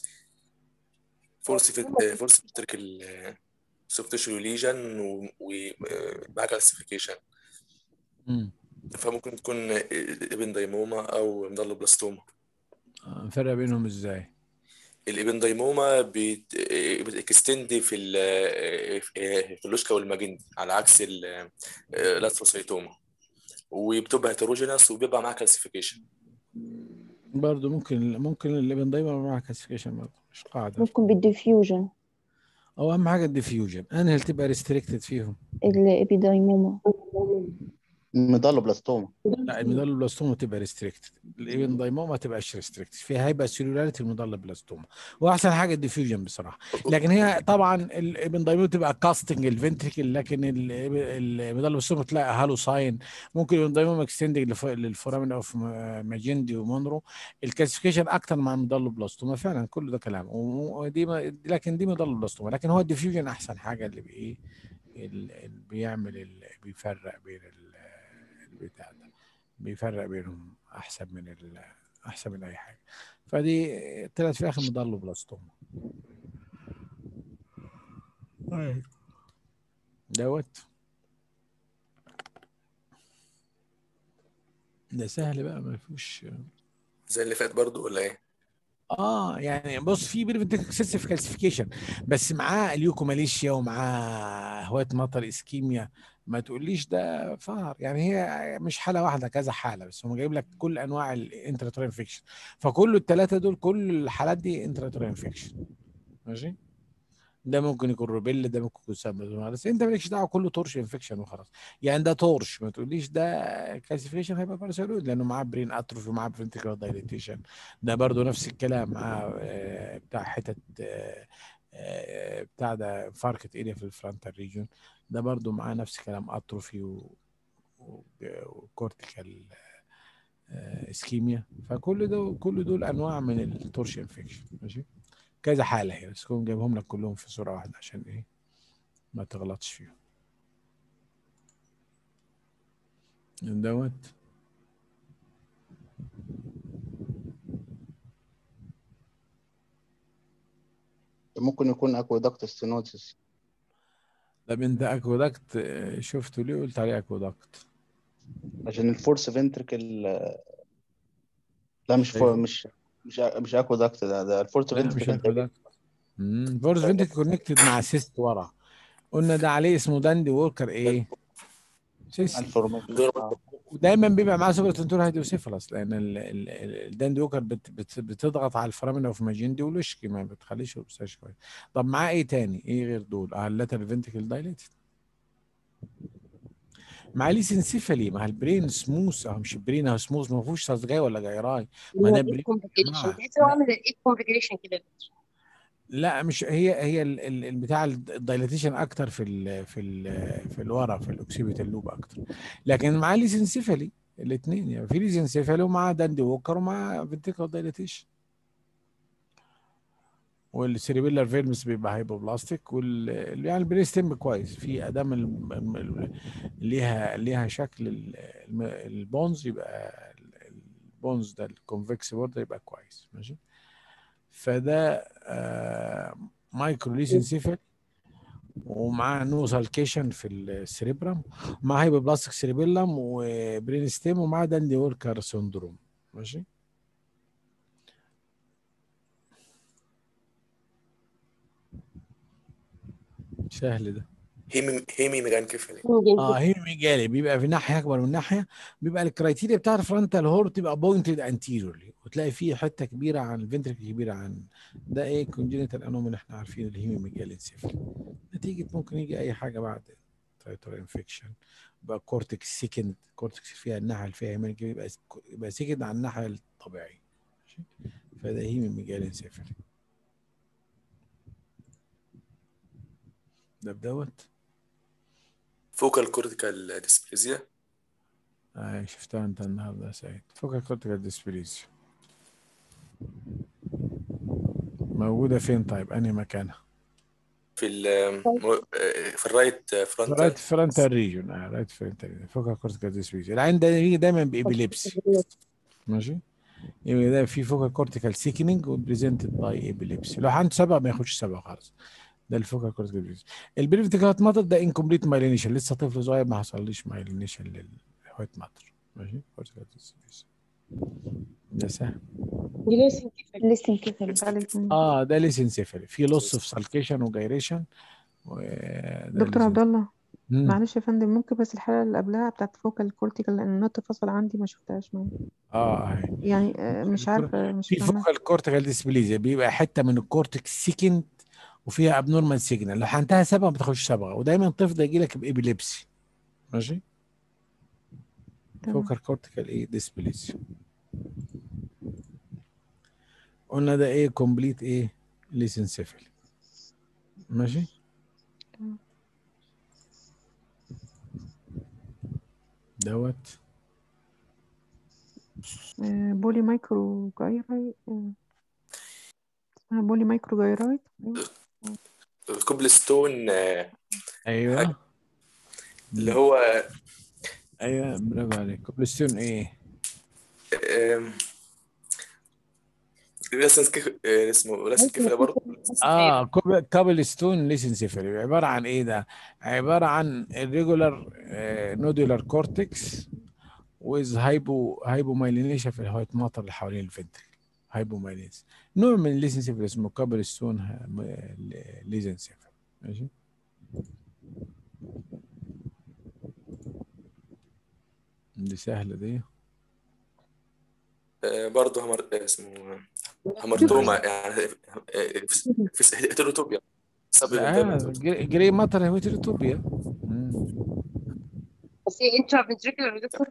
فورس فورس فيتريكال سوفت تيشو ليجن ومع كلاسيفيكيشن امم فممكن تكون ابندايموما او مدلوبلاستوما آه، نفرق بينهم ازاي الابندايموما بت- بتكستند في ال- في اللوشكا والماجندي على عكس اللاثروسايتوما وبتبقى هيتروجينس وبيبقى معاها كلاسيفيكيشن برضه ممكن ممكن اللي دايما مع كلاسيفيكيشن برضه مش قاعده ممكن بالديفيوجن او اهم حاجه الديفيوجن انهي اللي تبقى ريستريكتد فيهم الابيدايموما ميدالوبلاستوما لا الميدالوبلاستوما تبقى ريستريكتد الابندايموما ما تبقاش ريستريكتد فيها هيبقى سيلولاريتي الميدالوبلاستوما واحسن حاجه الديفيوجن بصراحه لكن هي طبعا الابندايموما تبقى كاستنج الفنتريكل لكن ال- الميدالوبلاستوما تلاقي هالو ساين ممكن الابندايموما اكستندنج للفورامين اوف ماجندي ومونرو الكلاسيفيكيشن اكتر مع الميدالوبلاستوما فعلا كل ده كلام ودي ما- لكن دي ميدالوبلاستوما لكن هو الديفيوجن احسن حاجه اللي بايه اللي بيعمل ال- بيفرق بين ال- البتاع ده بيفرق بينهم احسن من ال... احسن من اي حاجه فدي طلعت في الاخر مضله بلاستوما دوت ده سهل بقى ما فيهوش زي اللي فات برضو ولا ايه؟ اه يعني بص في بريفنتيف اكسسيف كالسيفيكيشن بس معاه اليوكوماليشيا ومعاه هوايه مطر اسكيميا ما تقوليش ده فار يعني هي مش حاله واحده كذا حاله بس هم جايب لك كل انواع الانتراتوري انفكشن فكل الثلاثه دول كل الحالات دي انتراتوري انفكشن ماشي ده ممكن يكون روبيلا ده ممكن يكون سامبل بس انت مالكش دعوه كله تورش انفكشن وخلاص يعني ده تورش ما تقوليش ده كالسيفيكيشن هيبقى باراسيرويد لانه معاه برين اتروفي ومعاه فنتيكولار دايليتيشن ده برضو نفس الكلام معاه آه، بتاع حتت آه، آه، بتاع ده فاركت اريا في الفرونتال ريجون ده برضو معاه نفس الكلام اتروفي و وكورتيكال اسكيميا فكل ده كل دول انواع من التورش انفكشن ماشي كذا حاله هي بس كون جايبهم لك كلهم في صوره واحده عشان ايه ما تغلطش فيهم دوت ممكن يكون اكويدكت ستينوزيس طب انت اكودكت آه، شفته ليه قلت عليه اكودكت عشان الفورس فنتركل لا مش فور مش مش مش اكويدكت ده ده الفورس لا مش فنتركل اكودكت فورس فينتك كونكتد مع سيست ورا قلنا ده عليه اسمه داندي ووركر ايه سيست الفورميشن ودايما بيبقى معاه سوبر تنتور هيدروسيفالس لان ال- ال- ال- الداندي ووكر بت بت بتضغط على الفرامين اوف ماجندي والوشكي ما بتخليش يبصاش كويس طب معاه ايه تاني ايه غير دول اه اللاتر فينتيكل دايليتد معاه ليسنسيفالي مع البرين سموث اه مش البرين اهو سموث ما فيهوش صدغاي ولا جيراي ما ده برين كومبليكيشن جماعة. تحس ان هو عامل ايه كومبليكيشن كده لا مش هي هي ال- ال- البتاع الدايليتيشن اكتر في ال في ال في الورا في الاوكسيبيتال لوب اكتر لكن معاه ليزنسيفالي الاثنين يعني في ليزنسيفالي ومعاه داندي ووكر ومعاه فينتيكال دايليتيشن والسيريبيلار فيرمس بيبقى هايبوبلاستيك وال يعني البريستيم كويس في ادام ال- ال- ال- ليها ليها شكل ال- الم- البونز يبقى ال- البونز ده الكونفكس برضه يبقى كويس ماشي فده آه مايكرو ليسنسيفال ومعاه نو سالكيشن في السريبرم معاه هايبوبلاستيك سيريبيلم وبرين ستيم ومعاه داندي ووركر سندروم ماشي سهل ده هيمي هيمي ميجانكيفالي اه هي ميجالي بيبقى في ناحيه اكبر من ناحيه بيبقى الكرايتيريا بتاع الفرونتال هور تبقى بوينتد انتيريورلي وتلاقي فيه حته كبيره عن الفنتركل كبيره عن ده ايه كونجنتال انومال احنا عارفين الهيمي ميجالي انسيفالي نتيجه ممكن يجي اي حاجه بعد تايتر انفكشن يبقى كورتكس سيكند كورتكس فيها الناحيه اللي فيها هيمي يبقى يبقى سيكند عن الناحيه الطبيعيه ماشي فده هيمي ميجالي انسيفالي ده بدوت فوكال كورتيكال ديسبليزيا آه شفتها انت النهارده يا سعيد فوكال كورتيكال ديسبليزيا موجودة فين طيب أنهي مكانها؟ في ال في الرايت فرونتال رايت فرونتال ريجون اه رايت فرونتال ريجون فوكال كورتيكال ديسبليزيا العين ده بيجي دايما بإبيليبسي ماشي يبقى ده في فوكال كورتيكال سيكنينج وبريزنتد باي ابيليبسي لو عنده سبعة ما ياخدش سبعة خالص ده الفوكال كورتيكال ديسبليزيا البريفتيكال ماتر ده انكمبليت مايلينيشن لسه طفل صغير ما حصليش مايلينيشن للوايت ماتر ماشي كورتيكال ديسبليزيا ده سهل دي لسه كيف لسن كده اه ده ليسنسيفالي في لص في سالكيشن وجايريشن وده دكتور عبد ليسن- الله مم. معلش يا فندم ممكن بس الحالة اللي قبلها بتاعت فوكال كورتيكال لأن النوت فصل عندي ما شفتهاش معايا اه اهي يعني آه، مش عارفة مش في فاهمة فوكال كورتيكال ديسبليزيا بيبقى حته من الكورتكس سيكند وفيها ابنورمال سيجنال لو حنتها صبغه ما تاخدش صبغه ودايما الطفل ده يجي لك بابيليبسي ماشي تمام فوكال كورتيكال ايه ديسبليزيا قلنا ده ايه كومبليت ايه ليسنسيفالي ماشي تمام. دوت آه، بولي مايكرو جايراي آه، اسمها بولي مايكرو جايرايت أيوة. الكوبلستون آه، ايوه اللي هو ايوه برافو عليك كوبلستون ايه آم، لسن كيف آه، اسمه لسن كيف برضه اه كوب- كابل ستون ليسنسيفالي عباره عن ايه ده؟ عباره عن الريجولار نودولار كورتكس ويز هايبو هايبومايلينيشن في الهوايت ماتر اللي حوالين الفنتريكل هايبومايلينيشن نوع من الليسنسيفالي اسمه كابل ستون ليسنسيفالي ماشي دي سهله دي آه، برضه همر آه، اسمه همرتوما يعني آه، في في هيتروتوبيا سب آه جري ماتر هيتروتوبيا بس ايه انترا فنتريكولار دكتور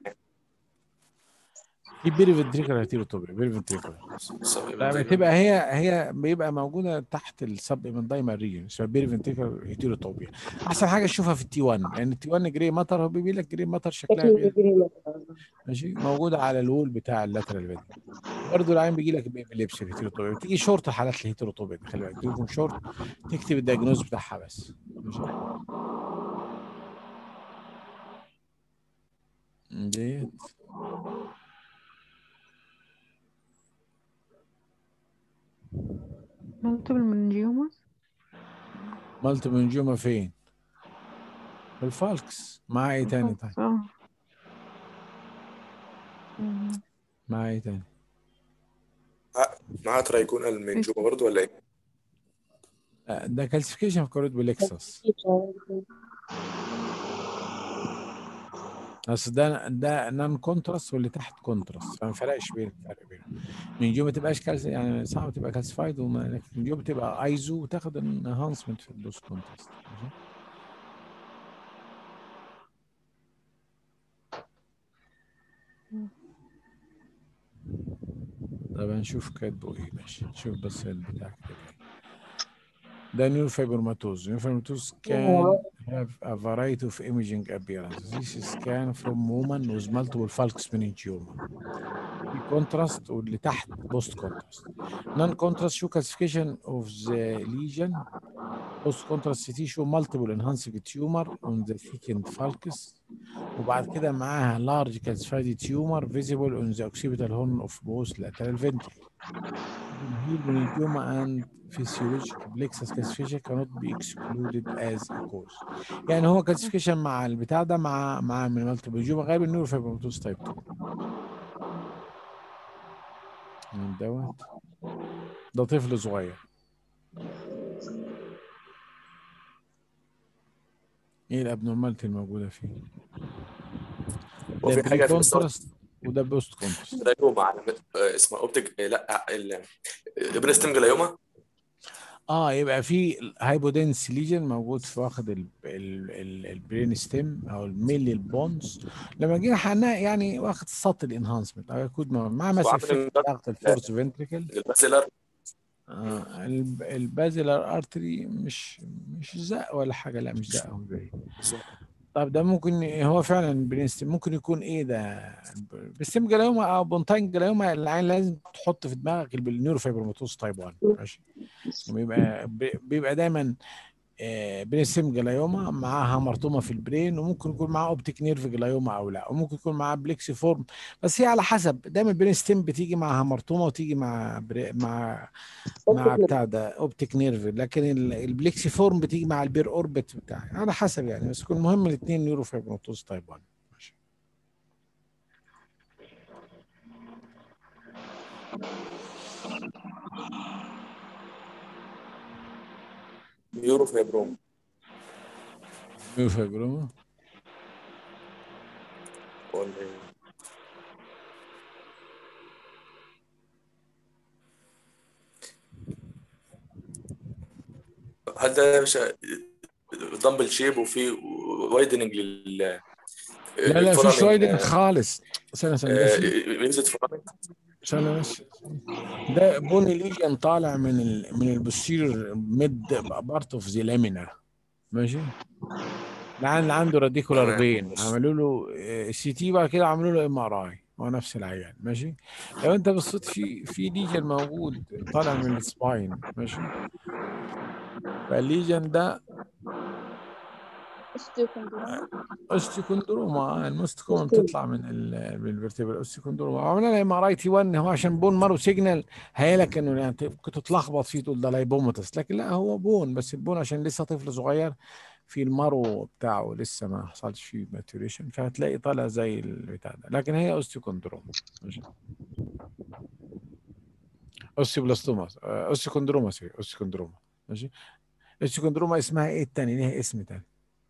في بيرفنتريكولار هيتروتوبيا بيرفنتريكولار لا بتبقى هي هي بيبقى موجوده تحت السب من دايما ريجن اسمها بيرفنتريكولار هيتروتوبيا احسن حاجه تشوفها في التي 1 لان التي 1 جري مطر هو بيبي لك جري مطر شكلها بي- ماشي موجوده على الوول بتاع اللاترال فيديو برضه العين بيجي لك بيبليبسي الهيتروتوبيا بتيجي شورت حالات الهيتروتوبيا دي، خلي بالك تجيكم شورت تكتب الدياجنوز بتاعها بس ماشي ديت مالتيبل منجيوماس مالتي منجومه فين؟ في الفالكس مع ايه تاني طيب؟ اه مم. مع ايه تاني؟ معاه ترايكون المنجومة برضه ولا ايه؟ آه، ده كالسيفيكيشن في كوريت بليكسس اصل ده ده نان كونتراست واللي تحت كونتراست فما فرقش بين الفرق بينهم من ما تبقاش كالس يعني صعب تبقى كالسيفايد وما من جوه تبقى ايزو وتاخد انهانسمنت في البوست كونتراست ماشي طب هنشوف كاتبه ايه ماشي نشوف بس البتاع كاتب ايه ده نيور فايبروماتوز نيور فايبروماتوز can have a variety of imaging appearances this is scan from woman with multiple falx meningioma في contrast واللي تحت post contrast non contrast show calcification of the lesion post contrast CT show multiple enhancing tumor on the thickened falcus وبعد كده معاها large calcified tumor visible on the occipital horn of both lateral ventricle Here meningioma and physiological plexus calcification cannot be excluded as a cause. يعني هو calcification مع البتاع ده مع مع من multiple meningioma غير النيوروفيبروماتوز تايب 2. من دوت ده طفل صغير ايه الابنورماليتي الموجوده فيه وفي ده حاجه بري في مستوى كونتراست وده بوست كونتراست جلايوما على آه، اسمها اوبتيك آه، لا ال- البريستم جلايوما اه يبقى في هايبودنس ليجن موجود في واخد ال- ال- ال- البرين ستيم او الميلي البونز لما جينا حقناه يعني واخد سطح الانهانسمنت او يكون مع ماسك وعامل في ضغط الفورس فنتريكل الباسيلر آه الب- البازلر ارتري مش مش زق ولا حاجه لا مش زق هو زي طب ده ممكن هو فعلا برينستيم ممكن يكون ايه ده برينستيم جلايوما او بونتاين جلايوما العين لازم تحط في دماغك النيوروفيبروماتوز تايب 1 ماشي بيبقى بيبقى دايما آه، برينستيم جلايوما معاها مرطومه في البرين وممكن يكون معاه اوبتيك نيرف جلايوما او لا وممكن يكون معاه بليكسي فورم بس هي على حسب دايما البرينستيم بتيجي معاها مرطومه وتيجي مع بري مع مع بتاع ده اوبتيك نيرف لكن ال- البليكسي فورم بتيجي مع البير اوربت بتاعي على حسب يعني بس يكون مهم الاثنين نيورو فايبروتوز تايب 1 ماشي. نيورو فايبروم نيورو فايبروما ولا إيه؟ هل ده مش دمبل شيب وفي وايدنج لل لا لا فيش وايدنج خالص سنه سنه ده في- ميزة فرامل سنه بس ده بوني ليجن طالع من ال من البوستير ميد بارت اوف ذا لامينا ماشي العيان اللي عنده راديكولار تمام. فين عملوا له سي تي بعد كده عملوا له ام ار اي هو نفس العيان ماشي لو انت بصيت في في ليجن موجود طالع من السباين ماشي فالليجن ده اوستيكوندروما المستكوما بتطلع من ال من الفرتبرا اوستيكوندروما عملنا لها ام ار اي تي 1 هو عشان بون مارو سيجنال هيلك انه يعني كنت تتلخبط فيه تقول ده لايبوماتس لكن لا هو بون بس البون عشان لسه طفل صغير في المارو بتاعه لسه ما حصلش فيه ماتوريشن فهتلاقي طالع زي البتاع ده لكن هي اوستيكوندروما ماشي اوستيبلاستوما آه، اوستيكوندروما سوري اوستيكوندروما ماشي اوستيكوندروما اسمها ايه التاني ليها اسم تاني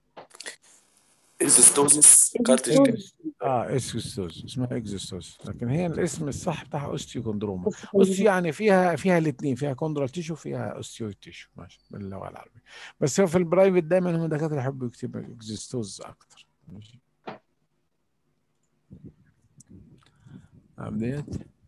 اكزيستوزيس كارتج اه اكزوستوز اسمها اكزوستوز لكن هي الاسم الصح بتاعها اوستيوكوندروما اوستيو يعني فيها فيها الاثنين فيها كوندرال تيشو فيها اوستيو تيشو ماشي باللغه العربيه بس هو في البرايفت دايما هم الدكاتره يحبوا يكتبوا اكزوستوز اكتر ماشي عمليات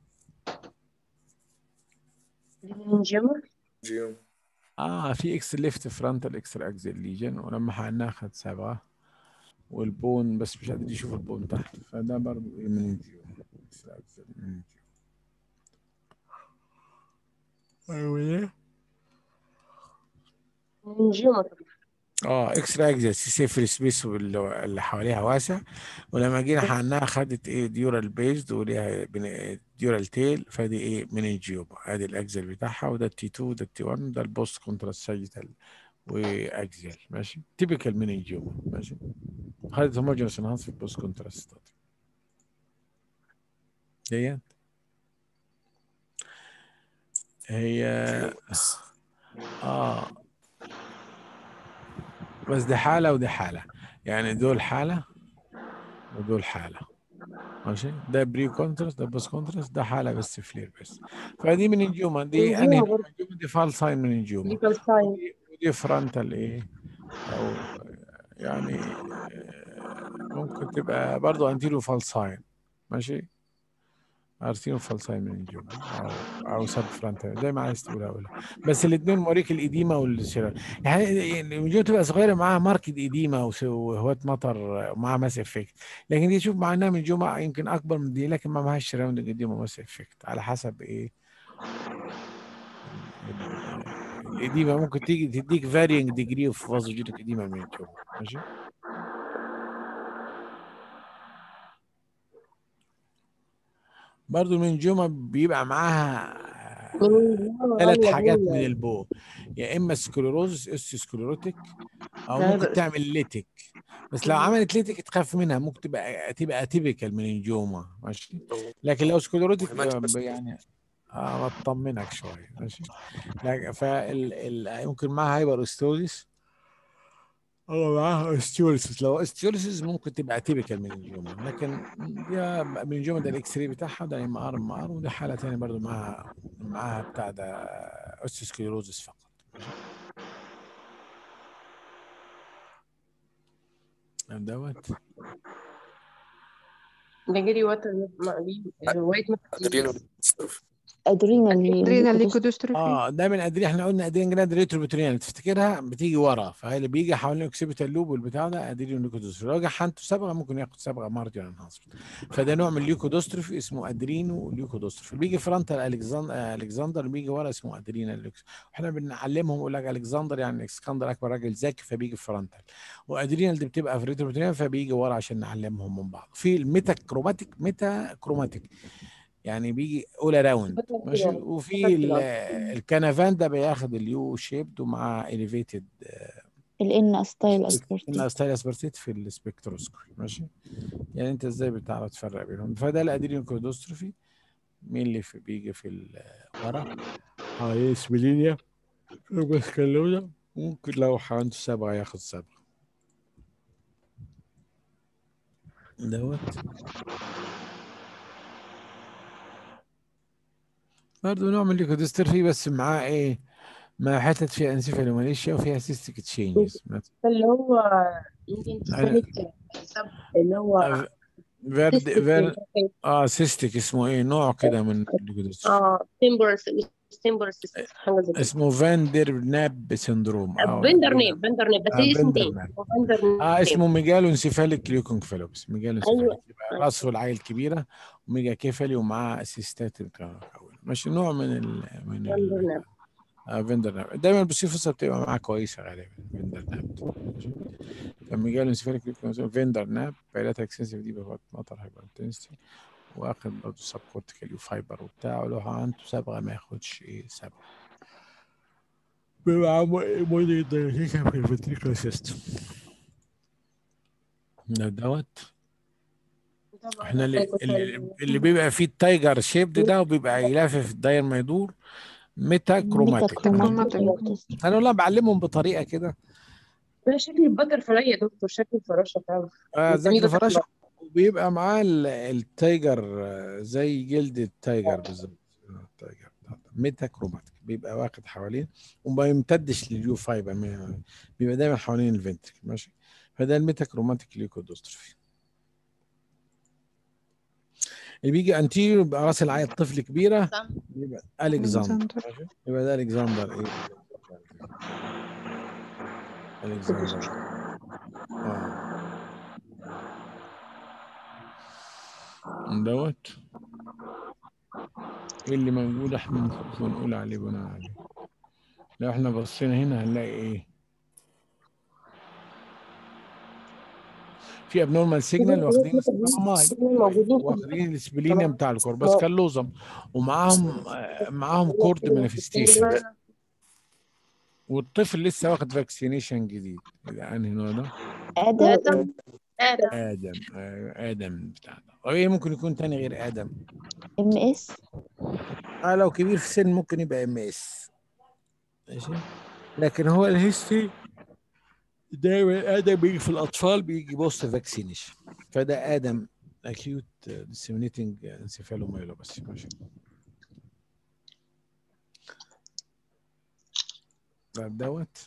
المنجمة جيوم اه في اكس ليفت فرونتال اكسترا اكزيال ليجن ولما حقناه خد سبعه والبون بس مش قادر يشوف البون تحت فده برضه ايه من الجيوم اكسترا اكزيال من الجيوم ايوه ايه المنجمة اه اكسترا اكزيال سيفر سبيس واللي اللي حواليها واسع ولما جينا حقناها خدت ايه ديورال بيزد وليها بن- ديورال تيل فدي ايه من الجيوب ادي الاكزيال بتاعها وده التي 2 وده التي 1 ده البوست كونتراست ساجيتال واكزيال ماشي تيبيكال من الجيوب ماشي خدت هوموجينوس انهانس في البوست كونتراست ديت هي اه بس دي حالة ودي حالة يعني دول حالة ودول حالة ماشي ده بري كونتراست ده بوست كونتراست ده حالة بس فلير بس فدي من الجيوما دي الجيوما انهي برضه. الجيوما دي فال ساين من الجيوما ليكال ساين ودي- ودي فرونتال ايه او يعني آه، ممكن تبقى برضو انتيرو فال ساين ماشي ارتينو فال ساين من الجيوما او او سب فرونتال زي ما عايز تقولها قولها بس الاثنين موريك الاديمه والسيرال يعني الجيوما تبقى صغيره معاها ماركت اديمه وس- وهوات مطر ومعاها ماس افكت لكن دي شوف مع انها من الجيوما يمكن اكبر من دي لكن ما معهاش سراوندنج اديمه ماس افكت على حسب ايه الإديمة ممكن تيجي تديك varying degree of vasogenic إديمة من الجو ماشي برضو من الجومة بيبقى معاها ثلاث حاجات من البو يا اما سكليروزس اوستيوسكليروتيك او لا ممكن بأس. تعمل ليتك بس لو عملت ليتك تخاف منها ممكن تبقى تبقى اتيبيكال من الجوما ماشي لكن لو سكليروتيك مهمات بس. يعني اه بتطمنك شويه ماشي لكن فال ال... ممكن معاها هايبر استوزيس هو معاه استيوليسيس لو استيوليسيس ممكن تبقى تيبيكال من الجمله لكن دي من الجمله ده الاكس راي بتاعها ده ام ار ام ار ودي حاله ثانيه برضو معاها معاها بتاع ده اوستيسكليروزس فقط دوت ده جري وتر وايت ادرينو ادرينال ادرينال ليكودوستروفي اه دايما ادري احنا قلنا ادريان جلاند ريتروبيتريان تفتكرها بتيجي ورا فهي اللي بيجي حوالين اكسبيتال لوب والبتاع ده ادريان ليكودوستروفي لو جه حنته صبغه ممكن ياخد صبغه مارجن انهانسمنت فده نوع من الليكودوستروفي اسمه ادرينو ليكودوستروفي بيجي فرونتال الكسندر الكسندر بيجي ورا اسمه ادرينال ليكس واحنا بنعلمهم يقول لك الكسندر يعني اسكندر اكبر راجل ذكي فبيجي فرونتال وادرينال دي بتبقى في ريتروبيتريان فبيجي ورا عشان نعلمهم من بعض في الميتا كروماتيك ميتا كروماتيك يعني بيجي اول اراوند ماشي وفي ال- الكنفان ده بياخد اليو شيبد ومع اليفيتد الان ستايل ان اسبرتي ستايل اسبرتيت في السبكتروسكوبي ماشي يعني انت ازاي بتعرف تفرق بينهم فده الادرينال كودوستروفي مين اللي في بيجي في ال- ورا هاي سبلينيا بسكالوزا ممكن لو عنده صبغه ياخد صبغه دوت برضه نوع من الليكودستروفي بس معاه ايه مع حتت فيها انسيفالوماليشيا وفيها سيستيك تشينجز اللي هو يمكن تسألك حساب اللي هو فيرد cystic فير اه سيستيك اسمه ايه نوع كده من الليكودستروفي اه تمبرس تمبرس حاجه زي كده اسمه فاندر ناب سندروم أو فندر نيب فندر نيب بس آه، ليه اسم فندر تاني نيب. هو فندر نيب اه اسمه ميجالو انسيفاليك ليوكونكفالوبس ميجالو أيوة. انسيفاليك يبقى راسه العيل كبيره وميجا كيفالي ومعاه اسيستات الكون ماشي نوع من ال من فندر ال نيب آه فيندر ناب دايما البسيفوسا بتبقى معاه كويسه غالبا فيندر ناب ماشي فميجالو انسيفاليك ليوكونكفالوبس فيندر ناب بيلاتها اكسنسيف دي بفوت مطر هايبر انتنسيتي واخد برضه سب كورتيكال وفايبر وبتاع ولو عنده صبغه ما ياخدش ايه صبغه بيبقى موديل دايليشن في الفنتريكولار سيستم ده دوت احنا اللي, اللي, اللي بيبقى فيه التايجر شيب ده وبيبقى يلافف الداير ما يدور ميتا كروماتيك كروماتيك. انا والله بعلمهم بطريقه كده ده شكل البتر فلاي يا دكتور شكل الفراشه بتاعه آه بنسميه ذاك بتر الفراشه فلاي. وبيبقى معاه ال- التايجر آه، زي جلد التايجر بالظبط آه، التايجر ميتا كروماتيك بيبقى واخد حوالين وما يمتدش لليو فايبر ما- بيبقى دايما حوالين الفنتريك ماشي فده الميتا كروماتيك ليكودوستروفي اللي بيجي انتيريور بيبقى راس العيل طفل كبيره يبقى الكسندر ألكسندر. ماشي؟ يبقى ده الكسندر ايه الكسندر اه دوت ايه اللي موجود احنا المفروض نقول عليه بناء عليه لو احنا بصينا هنا هنلاقي ايه في ابنورمال سيجنال واخدين السبلاماي موجودين في واخدين السبلينيا بتاع الكوربس كالوزم ومعاهم آه، معاهم كورد مانيفستيشن والطفل لسه واخد فاكسينيشن جديد يبقى انهي نوع ده؟ ادم آدم آدم ادم آه، ادم بتاع ده أو ايه ممكن يكون تاني غير ادم ام اس اه لو كبير في السن ممكن يبقى ام اس ماشي لكن هو الهيستوري دايما ادم بيجي في الاطفال بيجي بوست فاكسينيشن فده ادم اكيوت ديسيمينيتنج انسيفالوميلوباثي ماشي ده دوت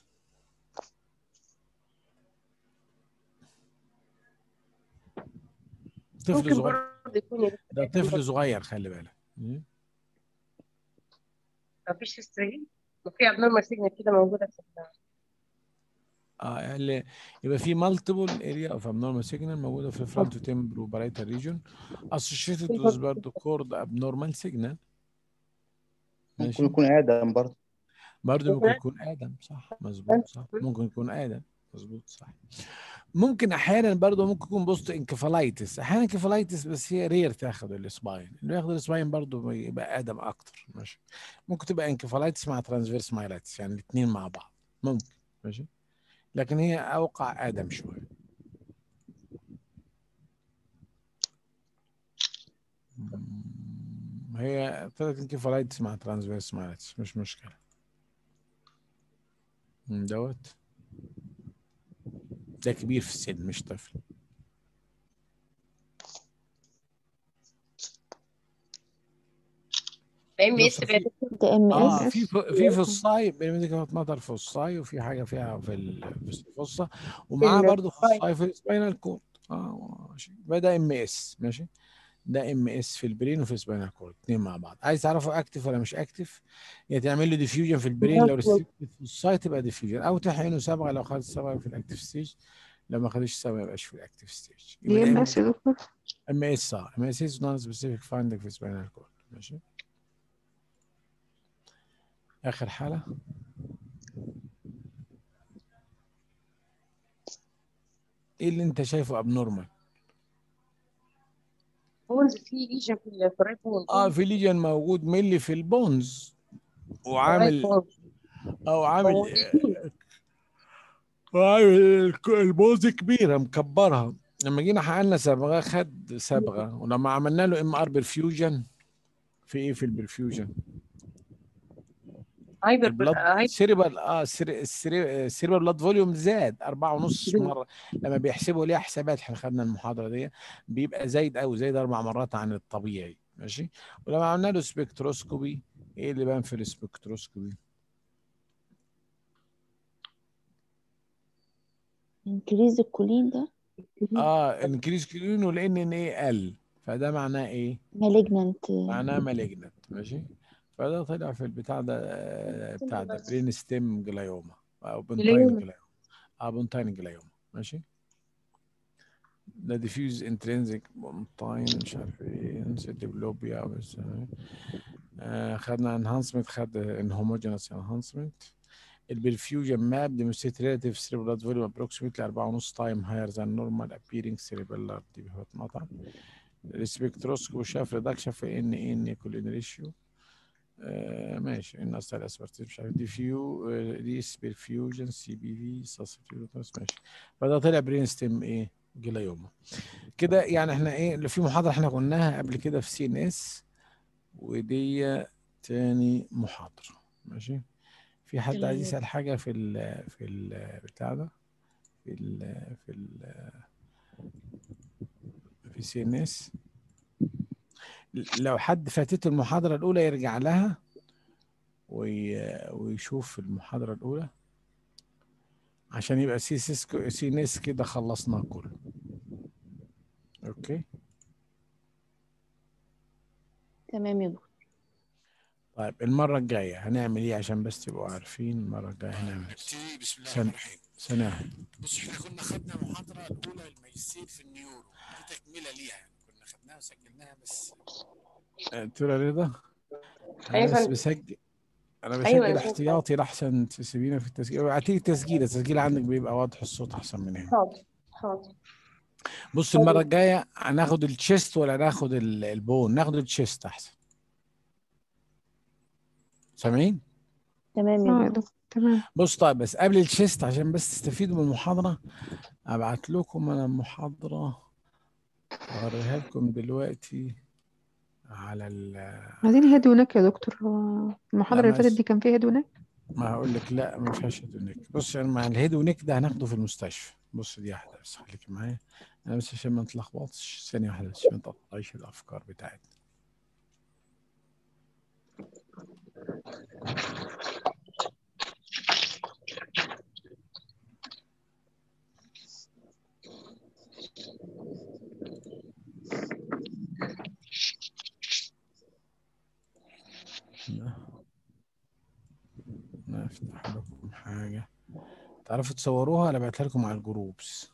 طفل ممكن صغير برضه يكون ده طفل صغير خلي بالك م? مفيش هيستوري وفي ابنورمال سيجنال كده موجوده في ال- اه اللي يبقى في مالتيبل اريا اوف abnormal signal موجوده في الفرونت تمبر وبرايتال ريجون associated with برضه كورد abnormal signal ممكن يكون ادم برضه برضه ممكن يكون ادم صح مظبوط صح ممكن يكون ادم مظبوط صح ممكن احيانا برضه ممكن يكون بوست انكفالايتس احيانا انكفالايتس بس هي رير تاخد السباين اللي ياخد السباين برضه يبقى ادم اكتر ماشي ممكن تبقى انكفالايتس مع ترانسفيرس مايلايتس يعني الاثنين مع بعض ممكن ماشي لكن هي اوقع ادم شويه مم، هي ثلاث انكفالايتس مع ترانسفيرس مايلايتس مش مشكله مم، دوت ده كبير في السن مش طفل ام اس بص في ده ام اه اس في ف- في فصاي بنمسك مطر فصاي وفي حاجه فيها في ال- في الفصه ومعاه برضه الفصاي. فصاي في السباينال كورد اه ماشي يبقى ده ام اس ماشي ده ام اس في البرين وفي السباينال كورد اثنين مع بعض عايز تعرفه اكتف ولا مش اكتف يا تعمل له ديفيوجن في البرين لو ريستريكتد في السايت تبقى ديفيوجن او تحقنه صبغه لو خد صبغه في الاكتف ستيج لو ما خدش صبغه ما يبقاش في الاكتف ستيج دي ام اس يا دكتور ام اس اه ام اس از نون سبيسيفيك فايندنج في سباينال كورد ماشي اخر حاله ايه اللي انت شايفه ابنورمال بونز في ليجن في ال- في الرايت بون اه في ليجن موجود ملي في البونز وعامل او عامل هو وعامل الك- البوز كبيره مكبرها لما جينا حققنا صبغه خد صبغه ولما عملنا له ام ار برفيوجن في ايه في البرفيوجن هايبر البلاد هايبر سيريبال اه السيري- السيري- السيريبال بلاد فوليوم زاد أربعة ونص مرة لما بيحسبوا ليها حسابات احنا خدنا المحاضرة دي بيبقى زايد أوي زايد أربع مرات عن الطبيعي ماشي ولما عملنا له سبكتروسكوبي إيه اللي بان في السبكتروسكوبي؟ انكريز الكولين ده اه انكريز كلين والان ان ايه قل فده معناه ايه؟ مالجنانت معناه مالجنت ماشي فده طلع في البتاع ده آه، بتاع ده برين ستيم جلايوما او بنتاين جلايوما. جلايوما اه بنتاين جلايوما ماشي ده ديفيوز انترنزك بنتاين مش عارف ايه ديبلوبيا بس آه خدنا انهانسمنت خد انهوموجينس انهانسمنت البرفيوجن ماب demonstrate relative cerebral blood volume approximately 4.5 time higher than normal appearing cerebellar دي بتتقطع السبكتروسكوب شاف ريدكشن في ان ان كولين ريشيو آه ماشي الناس على اسبرتيز مش عارف ديفيو ريس برفيوجن سي بي في ساسيتيوتس ماشي فده طلع برين ستيم ايه جلايوما كده يعني احنا ايه اللي في محاضره احنا قلناها قبل كده في سي ان اس ودي تاني محاضره ماشي في حد عايز يسال حاجه في ال في ال بتاع ده في ال في ال في سي ان اس لو حد فاتته المحاضرة الأولى يرجع لها وي... ويشوف المحاضرة الأولى عشان يبقى سي سيسكو سي نس كده خلصنا كله أوكي تمام يا دكتور طيب المرة الجاية هنعمل إيه عشان بس تبقوا عارفين المرة الجاية هنعمل إيه بسم الله الرحمن الرحيم سنة بص احنا كنا خدنا المحاضرة الأولى الماجستير في النيورو دي تكملة ليها كنا خدناها وسجلناها بس قلت له رضا انا أيوة بس فندم. بسجل انا بسجل أيوة أنا شايفة. احتياطي لحسن تسيبينا في التسجيل ابعتي التسجيل التسجيل عندك بيبقى واضح الصوت احسن من هنا حاضر حاضر بص المره الجايه هناخد التشيست ولا ناخد ال- البون ناخد التشيست احسن سامعين تمام اه يا يا دكتور دكتور تمام بص طيب بس قبل التشيست عشان بس تستفيدوا من المحاضره ابعت لكم انا المحاضره اوريها لكم دلوقتي على ال عايزين هيد ونك يا دكتور هو المحاضرة اللي ماشي. فاتت دي كان فيها هيد ونك ما هقول لك لا ما فيهاش هيد ونيك بص يعني مع الهيد ونيك ده هناخده في المستشفى بص دي واحده بس خليكي معايا انا بس عشان ما نتلخبطش ثانيه واحده بس عشان ما تقطعيش الافكار بتاعتنا نفتح لكم حاجة تعرفوا تصوروها ولا بعتها لكم على الجروبس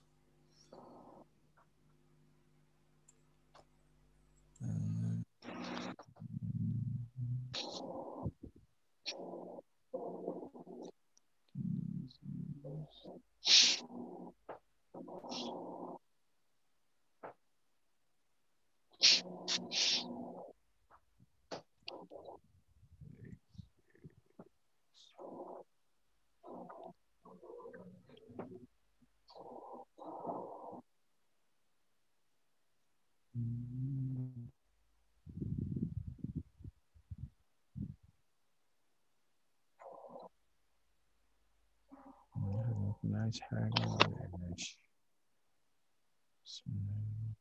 عايز حاجة ما لقيناش. بسم الله.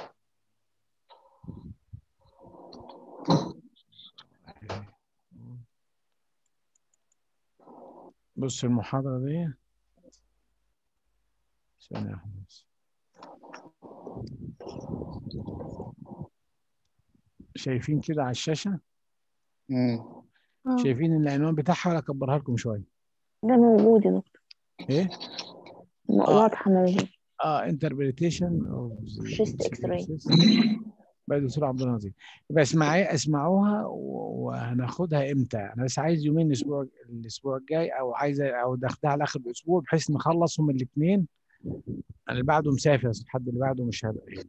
بص المحاضرة دي ثانية واحدة بس. شايفين كده على الشاشة مم. اه شايفين العنوان بتاعها ولا أكبرها لكم شوية ده موجود يا دكتور إيه؟ م- آه. واضحة موجود اه interpretation of the Chest X-ray. chest. بقى دكتور عبد النظير يبقى اسمعي اسمعوها و- وهناخدها امتى انا بس عايز يومين الاسبوع الاسبوع الجاي او عايز او ناخدها على اخر الاسبوع بحيث نخلصهم الاثنين انا اللي بعده مسافر بس الحد اللي بعده مش هبقى هنا.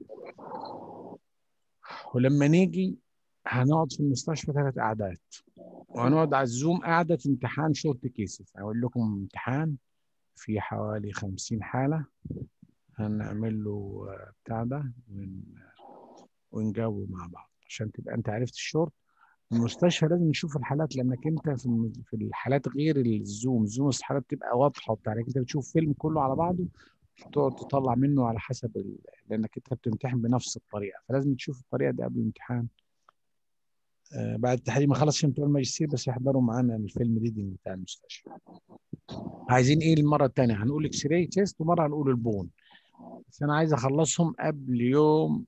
ولما نيجي هنقعد في المستشفى ثلاث قعدات وهنقعد على الزوم قعدة امتحان شورت كيسز اقول لكم امتحان في حوالي 50 حالة هنعمل له آه، بتاع ده ون- ونجاوب مع بعض عشان تبقى انت عرفت الشورت المستشفى لازم نشوف الحالات لانك انت في الم- في الحالات غير الزوم زوم الحالات بتبقى واضحه وبتاع لكن انت بتشوف فيلم كله على بعضه تقعد تطلع منه على حسب ال... لانك انت بتمتحن بنفس الطريقه فلازم تشوف الطريقه دي قبل الامتحان آه بعد التحليل ما خلص عشان بتوع الماجستير بس يحضروا معانا الفيلم ريدنج بتاع المستشفى عايزين ايه المره الثانيه هنقول اكس راي تيست ومره هنقول البون بس انا عايز اخلصهم قبل يوم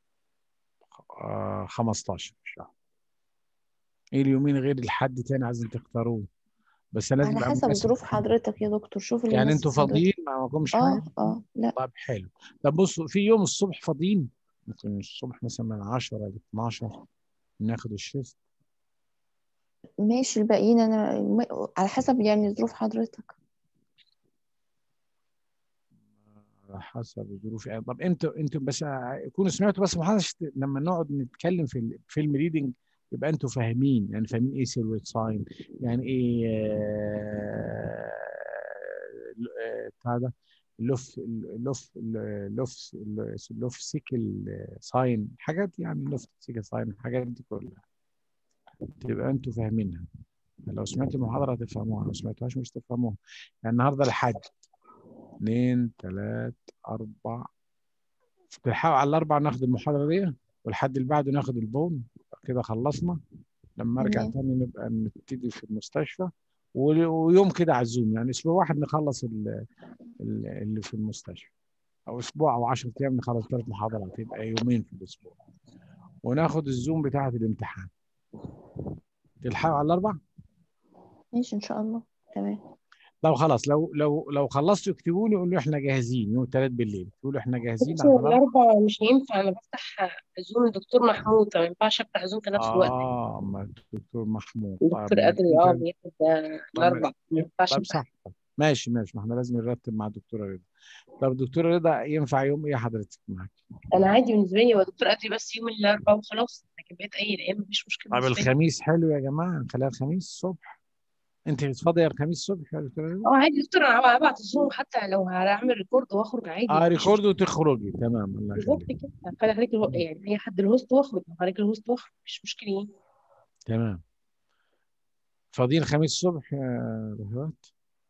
آه 15 شهر ايه اليومين غير الحد تاني عايزين تختاروه بس لازم على يبقى حسب مناسب. ظروف حضرتك يا دكتور شوف اللي يعني يناسب انتوا حضرتك. فاضيين ما معكمش اه حاجه اه لا طب حلو طب بصوا في يوم الصبح فاضيين ممكن الصبح مثلا من 10 ل 12 ناخد الشيفت ماشي الباقيين انا م- على حسب يعني ظروف حضرتك على حسب ظروف يعني طب انتوا انتوا بس كونوا سمعتوا بس ما حدش لما نقعد نتكلم في الفيلم ريدنج يبقى انتوا فاهمين يعني فاهمين ايه سيلويت ساين يعني ايه آه، آه، بتاع ده لوف لوف لوف لوف سيكل ساين حاجات يعني لوف سيكل ساين الحاجات دي كلها تبقى انتوا فاهمينها لو سمعتوا المحاضرة هتفهموها لو سمعتوهاش مش تفهموها يعني النهارده الحد اثنين ثلاث أربع تلحقوا على الأربع ناخد المحاضرة دي والحد اللي بعده ناخد البون كده خلصنا لما أرجع تمام. تاني نبقى نبتدي في المستشفى و- ويوم كده على الزوم يعني أسبوع واحد نخلص ال- ال- اللي في المستشفى أو أسبوع أو 10 أيام نخلص ثلاث محاضرات يبقى يومين في الأسبوع وناخد الزوم بتاعة الامتحان تلحقوا على الأربع؟ ماشي ان شاء الله تمام طب خلاص لو لو لو خلصتوا اكتبوا لي قولوا احنا جاهزين يوم الثلاث بالليل تقولوا احنا جاهزين على الأربع. الأربع مش هينفع أنا بفتح زوم الدكتور محمود ما ينفعش أفتح زوم في نفس الوقت اه ما الدكتور محمود الدكتور طيب أدري اه انت بياخد آه، الأربع ما ينفعش طيب أفتح صح ماشي ماشي ما احنا لازم نرتب مع الدكتوره رضا طب الدكتوره رضا ينفع يوم ايه حضرتك معاك أنا عادي بالنسبة لي هو دكتور أدري بس يوم الأربع وخلاص لكن بقيت أي الأيام مفيش مشكلة طب بالنسبة لي الخميس حلو يا جماعه نخليها الخميس الصبح انت فاضيه الخميس الصبح يا دكتوره رضا اه عادي دكتور أنا هبعت الزوم حتى لو هعمل ريكورد وأخرج عادي اه مفيش ريكورد وتخرجي تمام الله بالظبط يخليك كده خلي خليك الهو... يعني اي حد الهوست واخرج خليك الهوست واخرج مش مشكله يعني تمام فاضيين الخميس الصبح يا بهوات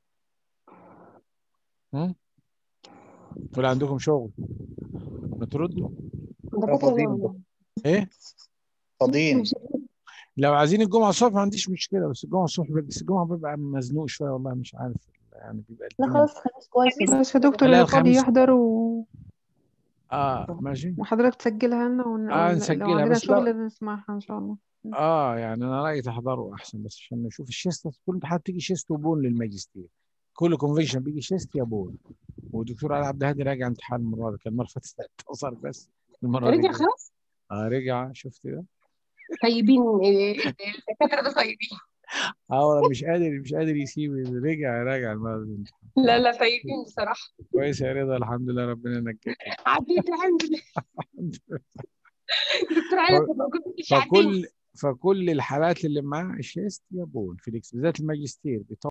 هم؟ ولا عندكم شغل ما تردوا لا فاضيين ايه فاضيين لو عايزين الجمعة الصبح ما عنديش مشكلة بس الجمعة الصبح بس الجمعة بيبقى مزنوق شوية والله مش عارف يعني بيبقى لا الدنيا خلاص خميس كويس يا بس يا دكتور لا، اللي فاضي الخميس. يحضر و... اه ماشي وحضرتك تسجلها لنا ون... آه، ون- نسجلها، لو عندنا بس لو- شغل نسمعها ان شاء الله اه يعني انا رأيي تحضروا احسن بس عشان نشوف الشيست كل امتحان تيجي شيست وبون للماجستير كل كونفنشن بيجي شيست يا بون والدكتور علي عبد الهادي راجع امتحان المرة دي كان المرة اللي فاتت اتصل بس المرة دي رجع خلاص اه رجع شفت ده طيبين إيه، الدكاتره ده طيبين اه والله مش قادر مش قادر يسيب رجع راجع المرة دي لا لا طيبين بصراحه كويس يا رضا الحمد لله ربنا نجاك عديت الحمد لله دكتور علي كان موجود مش عديت فكل فكل الحالات اللي معاه الشيست يا بون في الإكس- بالذات الماجستير بتوع